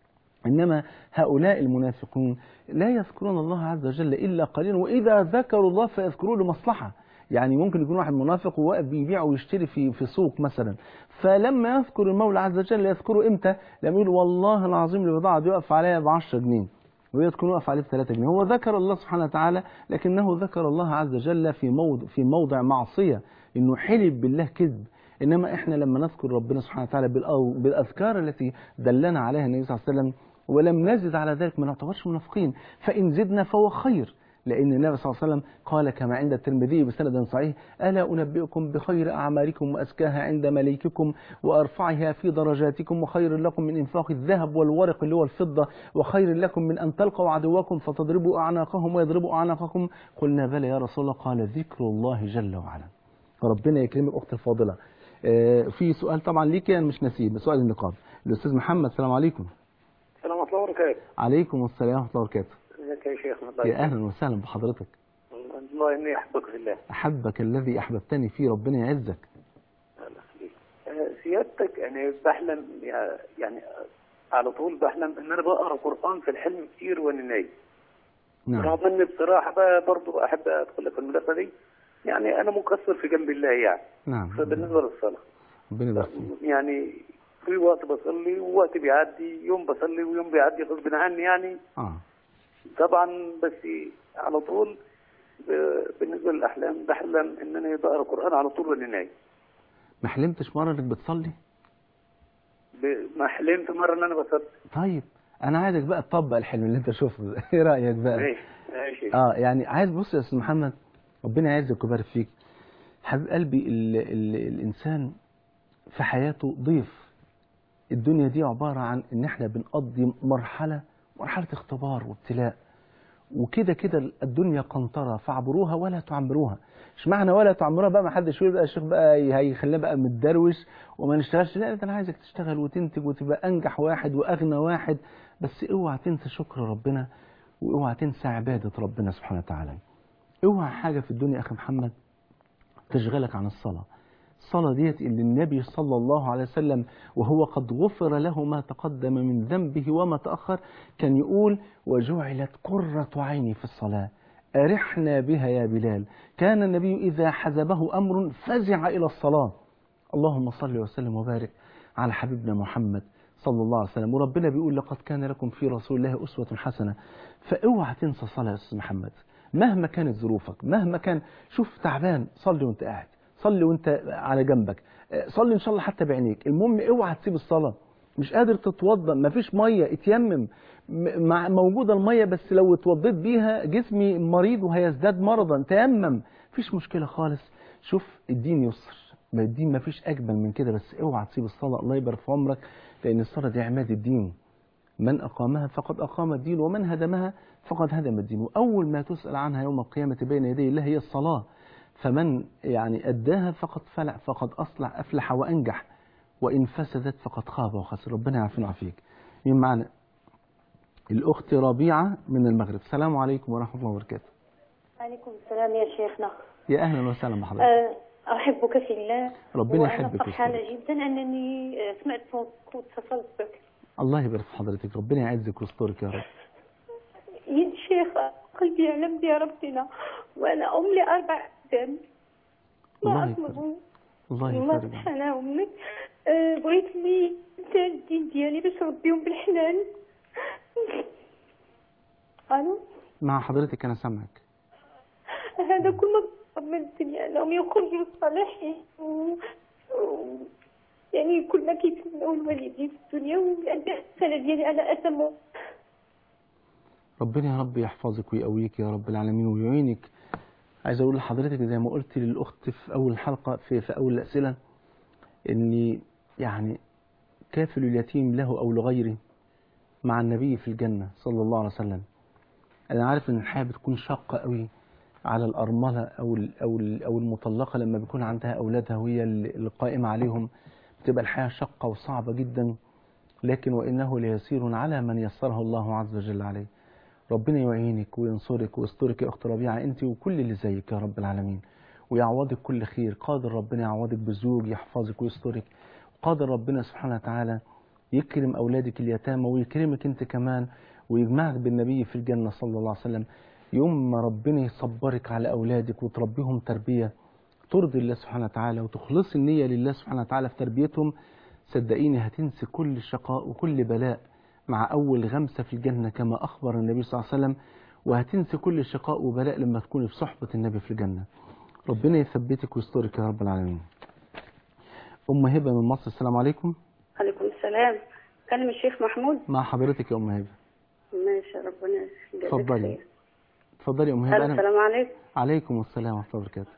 إنما هؤلاء المنافقون لا يذكرون الله عز وجل إلا قليلا وإذا ذكروا الله فيذكروا لمصلحة يعني ممكن يكون واحد منافق وواقف بيبيع ويشتري في في سوق مثلا فلما يذكر المولى عز وجل يذكره امتى؟ لما يقول والله العظيم البضاعه دي واقف عليها ب 10 جنيه وهي تكون واقف عليه ب 3 جنيه هو ذكر الله سبحانه وتعالى لكنه ذكر الله عز وجل في موضع في موضع معصيه انه حلف بالله كذب انما احنا لما نذكر ربنا سبحانه وتعالى بالأو- بالاذكار التي دلنا عليها النبي صلى الله عليه وسلم ولم نزد على ذلك ما نعتبرش منافقين فان زدنا فهو خير لأن النبي صلى الله عليه وسلم قال كما عند الترمذي بسند صحيح ألا أنبئكم بخير أعمالكم وأزكاها عند مليككم وأرفعها في درجاتكم وخير لكم من إنفاق الذهب والورق اللي هو الفضة وخير لكم من أن تلقوا عدوكم فتضربوا أعناقهم ويضربوا أعناقكم قلنا بلى يا رسول الله قال ذكر الله جل وعلا ربنا يكرمك أختي الفاضلة آه، في سؤال طبعا ليك أنا مش نسيب سؤال النقاب الأستاذ محمد السلام عليكم السلام ورحمة الله وبركاته عليكم السلام ورحمة الله وبركاته ازيك يا شيخ الله يا أهلا وسهلا بحضرتك الله اني احبك في الله أحبك الذي أحببتني فيه ربنا يعزك الله يخليك آه، سيادتك انا بحلم يع- يعني على طول بحلم ان انا بقرا قران في الحلم كتير وانا نايم نعم رغم اني بصراحه بقى برضو احب ادخل في المدرسه دي يعني انا مقصر في جنب الله يعني نعم فبالنسبه للصلاه ربنا يبارك فيك يعني في وقت بصلي ووقت بيعدي يوم بصلي ويوم بيعدي غصب عني يعني اه طبعا بس على طول ب- بالنسبه للاحلام بحلم ان انا بقرا قران على طول وانا نايم ما حلمتش مرة انك بتصلي ب- ما حلمت مره ان انا بصلي طيب انا عايزك بقى تطبق الحلم اللي انت شفته ده ايه رأيك بقى ماشي ماشي اه يعني عايز بص يا استاذ محمد ربنا يعزك ويبارك فيك حبيب قلبي ال ال الانسان في حياته ضيف الدنيا دي عبارة عن ان احنا بنقضي مرحلة مرحلة اختبار وابتلاء وكده كده الدنيا قنطرة فاعبروها ولا تعمروها مش معنى ولا تعمروها بقى ما حدش يقول بقى الشيخ بقى هيخلينا بقى متدروش وما نشتغلش لا ده انا عايزك تشتغل وتنتج وتبقى انجح واحد واغنى واحد بس اوعى تنسى شكر ربنا واوعى تنسى عبادة ربنا سبحانه وتعالى اوعى حاجة في الدنيا يا اخي محمد تشغلك عن الصلاة الصلاة ديت اللي النبي صلى الله عليه وسلم وهو قد غفر له ما تقدم من ذنبه وما تأخر كان يقول وجعلت قرة عيني في الصلاة أرحنا بها يا بلال كان النبي إذا حزبه أمر فزع إلى الصلاة اللهم صل وسلم وبارك على حبيبنا محمد صلى الله عليه وسلم وربنا بيقول لقد كان لكم في رسول الله أسوة حسنة فاوعى تنسى الصلاة يا أستاذ محمد مهما كانت ظروفك مهما كان شوف تعبان صلي وانت قاعد صلي وانت على جنبك صلي ان شاء الله حتى بعينيك المهم اوعى تسيب الصلاه مش قادر تتوضا مفيش ميه اتيمم مع موجوده الميه بس لو اتوضيت بيها جسمي مريض وهيزداد مرضا تيمم مفيش مشكله خالص شوف الدين يسر ما الدين مفيش اجمل من كده بس اوعى تسيب الصلاه الله يبارك في عمرك لان الصلاه دي عماد الدين من اقامها فقد اقام الدين ومن هدمها فقد هدم الدين واول ما تسال عنها يوم القيامه بين يدي الله هي الصلاه فمن يعني أداها فقد فلح فقد أصلح أفلح وأنجح وإن فسدت فقد خاب وخسر ربنا يعافينا ويعافيك مين معنا الأخت ربيعة من المغرب السلام عليكم ورحمة الله وبركاته عليكم السلام يا شيخنا يا أهلا وسهلا بحضرتك أه، أحبك في الله ربنا وأنا يحبك فرحانة ويسترك. جدا أنني أه، سمعت صوتك واتصلت بك الله يبارك في حضرتك ربنا يعزك ويسترك يا رب يا شيخ قلبي يعلم بي ربنا وأنا أم لأربع أيام الله ما يكرمك. أطلب الله الله يكرمك سبحانه منك أه، بغيت لي انت الدين ديالي باش نربيهم بالحنان الو مع حضرتك أنا سامعك هذا كل ما بطلب من الدنيا انهم يخرجوا صالحين و... و... يعني كل ما كيتمنوا الوالدين في الدنيا والاداء السنه ديالي على اتم ربنا يا رب يحفظك ويقويك يا رب العالمين ويعينك عايز اقول لحضرتك زي ما قلت للاخت في اول الحلقه في في اول الاسئله اني يعني كافل اليتيم له او لغيره مع النبي في الجنه صلى الله عليه وسلم انا عارف ان الحياه بتكون شاقه قوي على الارمله او ال او ال او المطلقه لما بيكون عندها اولادها وهي اللي قائمه عليهم بتبقى الحياه شاقه وصعبه جدا لكن وانه ليسير على من يسره الله عز وجل عليه ربنا يعينك وينصرك ويسترك يا اخت ربيعه انت وكل اللي زيك يا رب العالمين ويعوضك كل خير قادر ربنا يعوضك بزوج يحفظك ويسترك قادر ربنا سبحانه وتعالى يكرم اولادك اليتامى ويكرمك انت كمان ويجمعك بالنبي في الجنه صلى الله عليه وسلم يوم ما ربنا يصبرك على اولادك وتربيهم تربيه ترضي الله سبحانه وتعالى وتخلصي النيه لله سبحانه وتعالى في تربيتهم صدقيني هتنسي كل شقاء وكل بلاء مع أول غمسة في الجنة كما أخبر النبي صلى الله عليه وسلم وهتنسي كل شقاء وبلاء لما تكوني في صحبة النبي في الجنة ربنا يثبتك ويسترك يا رب العالمين أم هبة من مصر السلام عليكم عليكم السلام كلم الشيخ محمود مع حضرتك يا أم هبة ماشي ربنا يجزاك اتفضلي خير. اتفضلي يا أم هبة أنا السلام عليكم عليكم السلام ورحمة الله وبركاته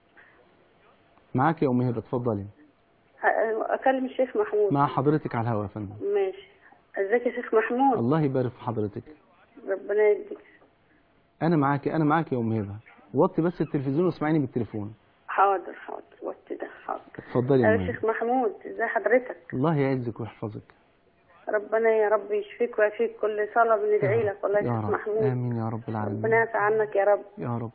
معاك يا أم هبة اتفضلي أ- اكلم الشيخ محمود مع حضرتك على الهواء يا فندم ماشي ازيك يا شيخ محمود الله يبارك في حضرتك ربنا يديك أنا معاك أنا معاك يا أم هبة وطي بس التلفزيون واسمعيني بالتليفون حاضر حاضر وقت ده حاضر اتفضلي يا يا أم هبة شيخ محمود ازي حضرتك الله يعزك ويحفظك ربنا يا رب يشفيك ويعافيك كل صلاة بندعي لك والله يا يا شيخ رب محمود آمين يا رب ربنا العالمين يعفى عنك يا رب يا رب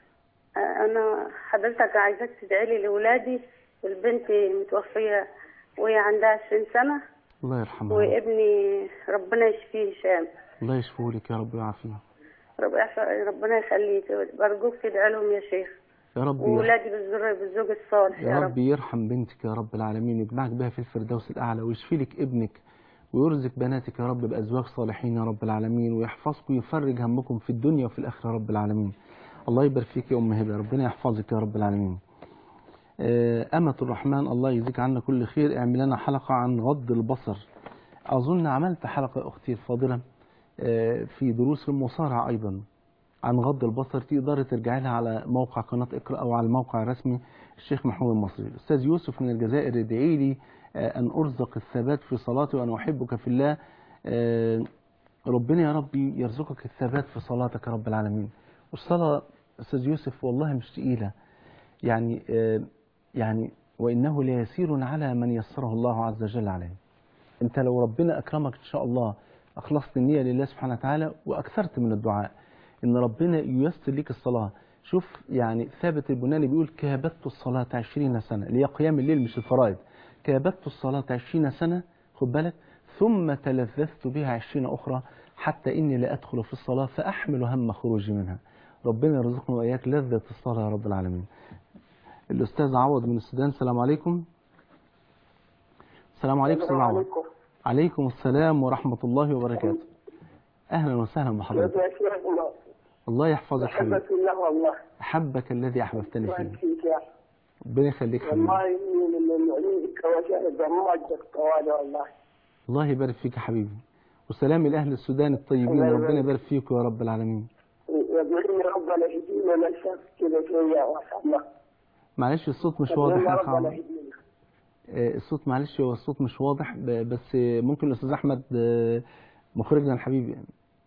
انا حضرتك عايزاك تدعي لي لاولادي البنت متوفيه وهي عندها 20 سنه الله يرحمها يا رب. وابني ربنا يشفيه هشام الله يشفيه لك يا رب ويعافيه رب يعفى- ربنا يخليك برجوك تدعي لهم يا شيخ يا رب يرحم وولادي بالذريه بالزوج الصالح يا رب يرحم بنتك يا رب العالمين ويجمعك بها في الفردوس الأعلى ويشفي لك ابنك ويرزق بناتك يا رب بأزواج صالحين يا رب العالمين ويحفظكم ويفرج همكم في الدنيا وفي الآخرة يا رب العالمين الله يبارك فيك يا أم هبة ربنا يحفظك يا رب العالمين آه، أمة الرحمن الله يجزيك عنا كل خير اعمل لنا حلقة عن غض البصر أظن عملت حلقة يا أختي الفاضلة آه، في دروس المصارعة أيضا عن غض البصر تقدر ترجع لها على موقع قناة اقرأ أو على الموقع الرسمي الشيخ محمود المصري الأستاذ يوسف من الجزائر ادعي لي آه، أن أرزق الثبات في صلاتي وأنا أحبك في الله آه، ربنا يا رب يرزقك الثبات في صلاتك يا رب العالمين والصلاة أستاذ يوسف والله مش تقيلة يعني آه، يعني وإنه ليسير على من يسره الله عز وجل عليه أنت لو ربنا أكرمك إن شاء الله أخلصت النية لله سبحانه وتعالى وأكثرت من الدعاء إن ربنا ييسر لك الصلاة شوف يعني ثابت البناني بيقول كابدت الصلاة عشرين سنة اللي هي قيام الليل مش الفرائض كابدت الصلاة عشرين سنة خد بالك ثم تلذذت بها عشرين أخرى حتى إني لا أدخل في الصلاة فأحمل هم خروجي منها ربنا يرزقنا وإياك لذة الصلاة يا رب العالمين الأستاذ عوض من السودان السلام عليكم السلام عليكم أستاذ عوض عليكم السلام ورحمة الله وبركاته أهلا وسهلا بحضرتك الله يحفظك حبيبي أحبك الله والله أحبك الذي أحببتني وأنت فيه فيك يا ربنا يخليك حبيبي والله إني من عندك وجه برمجتك طوالي والله الله يبارك فيك يا حبيبي وسلام لأهل السودان الطيبين الله يبارك. ربنا يبارك فيك يا رب العالمين يدعوني ربنا يهدينا من شاف كذا شوية واسع الله معلش الصوت مش واضح يدعونا يا ربنا عوض يهدينا آه، الصوت معلش هو الصوت مش واضح ب- بس آه، ممكن الأستاذ أحمد آه، مخرجنا الحبيب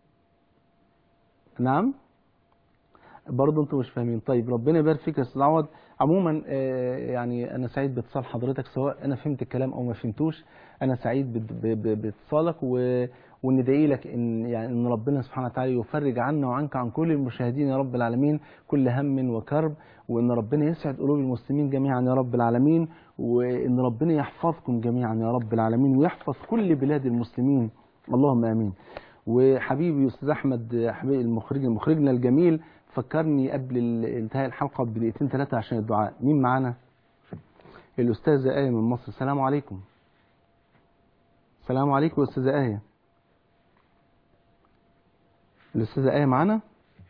نعم برضه انتوا مش فاهمين طيب ربنا يبارك فيك يا استاذ عوض عموما آه، يعني انا سعيد باتصال حضرتك سواء انا فهمت الكلام او ما فهمتوش انا سعيد بت- ب- ب- باتصالك و وندعي لك ان يعني ان ربنا سبحانه وتعالى يفرج عنا وعنك عن كل المشاهدين يا رب العالمين كل هم وكرب وان ربنا يسعد قلوب المسلمين جميعا يا رب العالمين وان ربنا يحفظكم جميعا يا رب العالمين ويحفظ كل بلاد المسلمين اللهم امين وحبيبي استاذ احمد حبيبي المخرج مخرجنا الجميل فكرني قبل ال- انتهاء الحلقه بدقيقتين ثلاثه عشان الدعاء مين معانا الاستاذه ايه من مصر السلام عليكم السلام عليكم استاذه ايه الاستاذه ايه معانا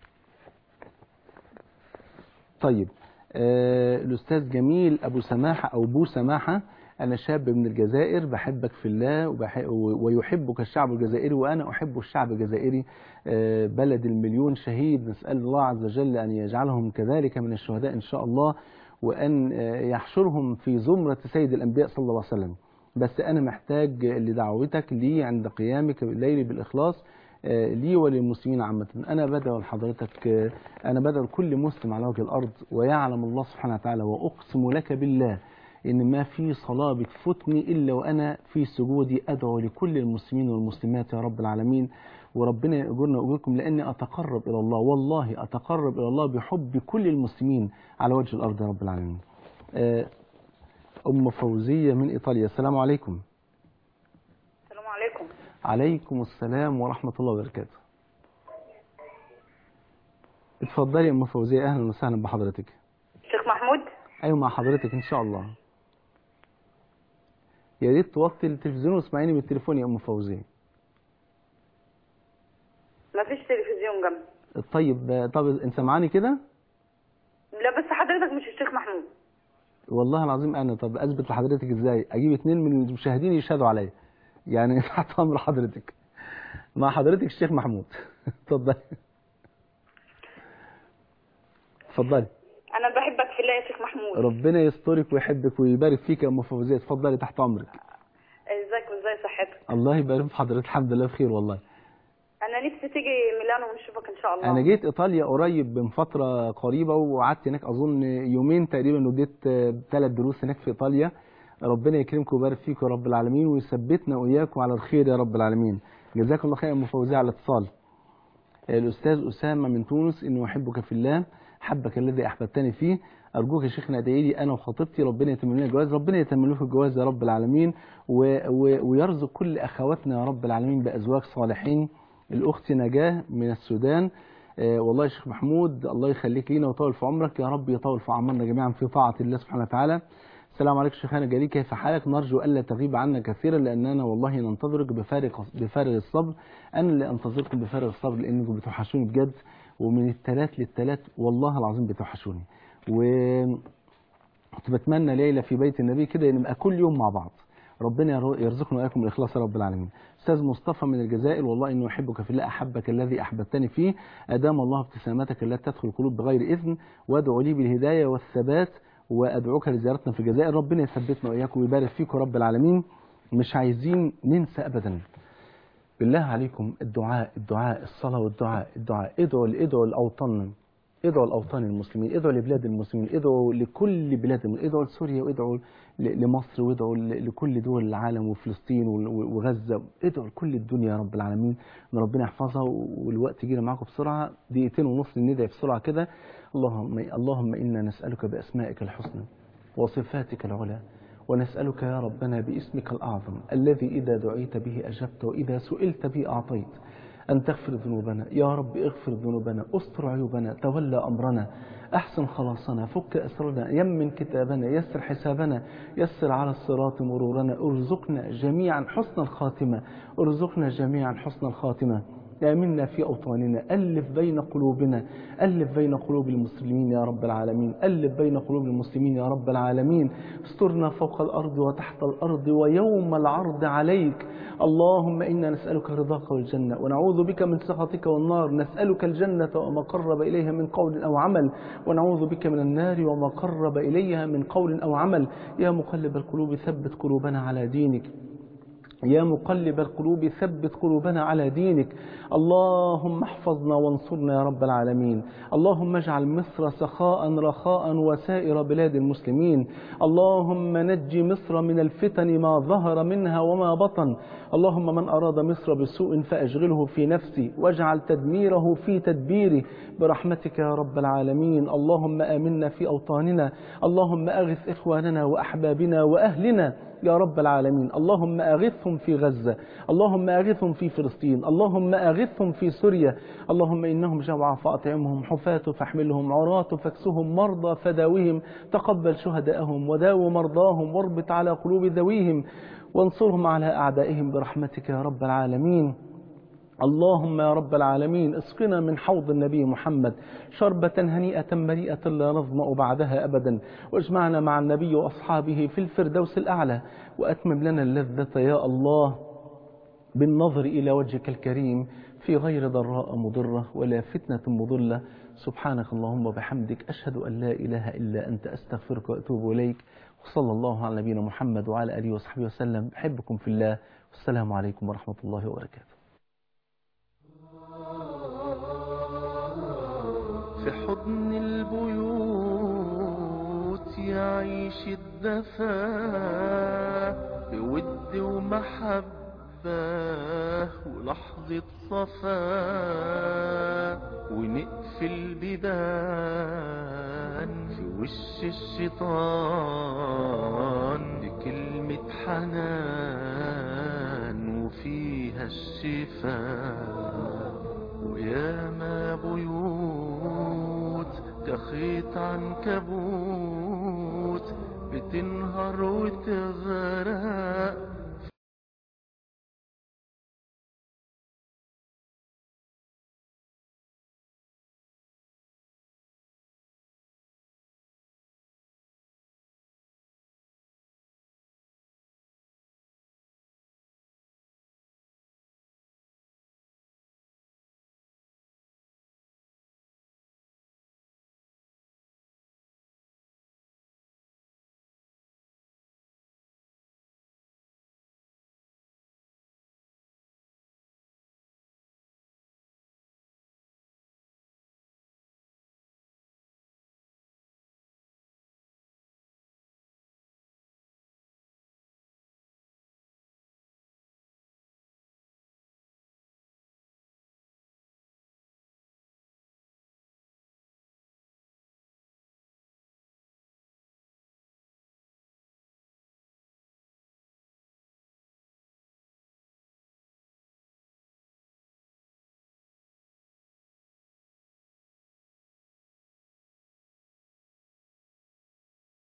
طيب آه الاستاذ جميل ابو سماحه او بو سماحه انا شاب من الجزائر بحبك في الله وبح... ويحبك الشعب الجزائري وانا احب الشعب الجزائري آه بلد المليون شهيد نسال الله عز وجل ان يجعلهم كذلك من الشهداء ان شاء الله وان آه يحشرهم في زمره سيد الانبياء صلى الله عليه وسلم بس انا محتاج لدعوتك لي عند قيامك الليل بالاخلاص آه، لي وللمسلمين عامة أنا بدعو لحضرتك آه، أنا بدعو لكل مسلم على وجه الأرض ويعلم الله سبحانه وتعالى وأقسم لك بالله إن ما في صلاة بتفوتني إلا وأنا في سجودي أدعو لكل المسلمين والمسلمات يا رب العالمين وربنا يأجرنا وأجركم لأني أتقرب إلى الله والله أتقرب إلى الله بحب كل المسلمين على وجه الأرض يا رب العالمين آه، أم فوزية من إيطاليا السلام عليكم السلام عليكم عليكم السلام ورحمة الله وبركاته اتفضلي يا أم فوزية أهلا وسهلا بحضرتك شيخ محمود أيوة مع حضرتك إن شاء الله يا ريت توطي التلفزيون واسمعيني من التليفون يا أم فوزية ما فيش تلفزيون جنبي طيب طب أنت سامعاني كده لا بس حضرتك مش الشيخ محمود والله العظيم أنا طب أثبت لحضرتك إزاي أجيب اتنين من المشاهدين يشهدوا عليا يعني تحت أمر حضرتك مع حضرتك الشيخ محمود اتفضلي اتفضلي انا بحبك في الله يا شيخ محمود ربنا يسترك ويحبك ويبارك فيك يا ام فوزيه اتفضلي تحت امرك ازيك وازاي صحتك الله يبارك في حضرتك الحمد لله بخير والله انا نفسي تيجي ميلانو ونشوفك ان شاء الله انا جيت ايطاليا قريب من فتره قريبه وقعدت هناك اظن يومين تقريبا وديت ثلاث دروس هناك في ايطاليا ربنا يكرمكم ويبارك فيكم يا رب العالمين ويثبتنا واياكم على الخير يا رب العالمين جزاك الله خير يا ام فوزيه على الاتصال الاستاذ اسامه من تونس انه احبك في الله حبك الذي احببتني فيه ارجوك يا شيخنا ادعي لي انا وخطيبتي ربنا يتم لنا الجواز ربنا يتم لكم الجواز يا رب العالمين و... و... ويرزق كل اخواتنا يا رب العالمين بازواج صالحين الاخت نجاه من السودان آه والله يا شيخ محمود الله يخليك لينا ويطول في عمرك يا رب يطول في اعمارنا جميعا في طاعه الله سبحانه وتعالى السلام عليكم شيخنا جليل كيف حالك نرجو الا تغيب عنا كثيرا لاننا والله ننتظرك بفارغ بفارغ الصبر انا اللي انتظركم بفارغ الصبر لانكم بتوحشوني بجد ومن الثلاث للثلاث والله العظيم بتوحشوني و كنت بتمنى ليله في بيت النبي كده نبقى كل يوم مع بعض ربنا يرزقنا واياكم الاخلاص يا رب العالمين استاذ مصطفى من الجزائر والله انه احبك في الله احبك الذي احببتني فيه ادام الله ابتسامتك التي تدخل القلوب بغير اذن وادعو لي بالهدايه والثبات وادعوك لزيارتنا في الجزائر ربنا يثبتنا واياكم ويبارك فيكم رب العالمين مش عايزين ننسى ابدا بالله عليكم الدعاء الدعاء الصلاة والدعاء الدعاء ادعوا ادعوا الأوطان ادعوا الأوطان المسلمين ادعوا لبلاد المسلمين ادعوا لكل بلاد الم- ادعوا لسوريا وادعوا ل- لمصر وادعوا ل- لكل دول العالم وفلسطين وال- وغزة ادعوا لكل الدنيا يا رب العالمين ان ربنا يحفظها والوقت جينا معاكم بسرعة دقيقتين ونص ندعي بسرعة كده اللهم اللهم إنا نسألك بأسمائك الحسنى وصفاتك العلى ونسألك يا ربنا باسمك الأعظم الذي إذا دعيت به أجبت وإذا سئلت به أعطيت أن تغفر ذنوبنا يا رب اغفر ذنوبنا استر عيوبنا تولى أمرنا أحسن خلاصنا فك أسرنا يمن كتابنا يسر حسابنا يسر على الصراط مرورنا ارزقنا جميعا حسن الخاتمة ارزقنا جميعا حسن الخاتمة آمنا في أوطاننا ألف بين قلوبنا ألف بين قلوب المسلمين يا رب العالمين ألف بين قلوب المسلمين يا رب العالمين استرنا فوق الأرض وتحت الأرض ويوم العرض عليك اللهم إنا نسألك رضاك والجنة ونعوذ بك من سخطك والنار نسألك الجنة وما قرب إليها من قول أو عمل ونعوذ بك من النار وما قرب إليها من قول أو عمل يا مقلب القلوب ثبت قلوبنا على دينك يا مقلب القلوب ثبت قلوبنا على دينك اللهم احفظنا وانصرنا يا رب العالمين اللهم اجعل مصر سخاء رخاء وسائر بلاد المسلمين اللهم نج مصر من الفتن ما ظهر منها وما بطن اللهم من أراد مصر بسوء فأشغله في نفسي واجعل تدميره في تدبيره برحمتك يا رب العالمين اللهم آمنا في أوطاننا اللهم أغث إخواننا وأحبابنا وأهلنا يا رب العالمين اللهم أغثهم في غزة اللهم أغثهم في فلسطين اللهم أغثهم في سوريا اللهم إنهم جوع فأطعمهم حفاة فاحملهم عراة فاكسهم مرضى فداوهم تقبل شهداءهم وداو مرضاهم واربط على قلوب ذويهم وانصرهم على أعدائهم برحمتك يا رب العالمين اللهم يا رب العالمين اسقنا من حوض النبي محمد شربة هنيئة مريئة لا نظمأ بعدها أبدا واجمعنا مع النبي وأصحابه في الفردوس الأعلى وأتمم لنا اللذة يا الله بالنظر إلى وجهك الكريم في غير ضراء مضرة ولا فتنة مضلة سبحانك اللهم وبحمدك أشهد أن لا إله إلا أنت أستغفرك وأتوب إليك وصلى الله على نبينا محمد وعلى آله وصحبه وسلم بحبكم في الله والسلام عليكم ورحمة الله وبركاته في حضن البيوت يعيش الدفا بود ومحبة ولحظة صفا ونقفل بيبان في وش الشيطان بكلمة حنان وفيها الشفاء وياما بيوت كخيط عنكبوت بتنهار وتغرق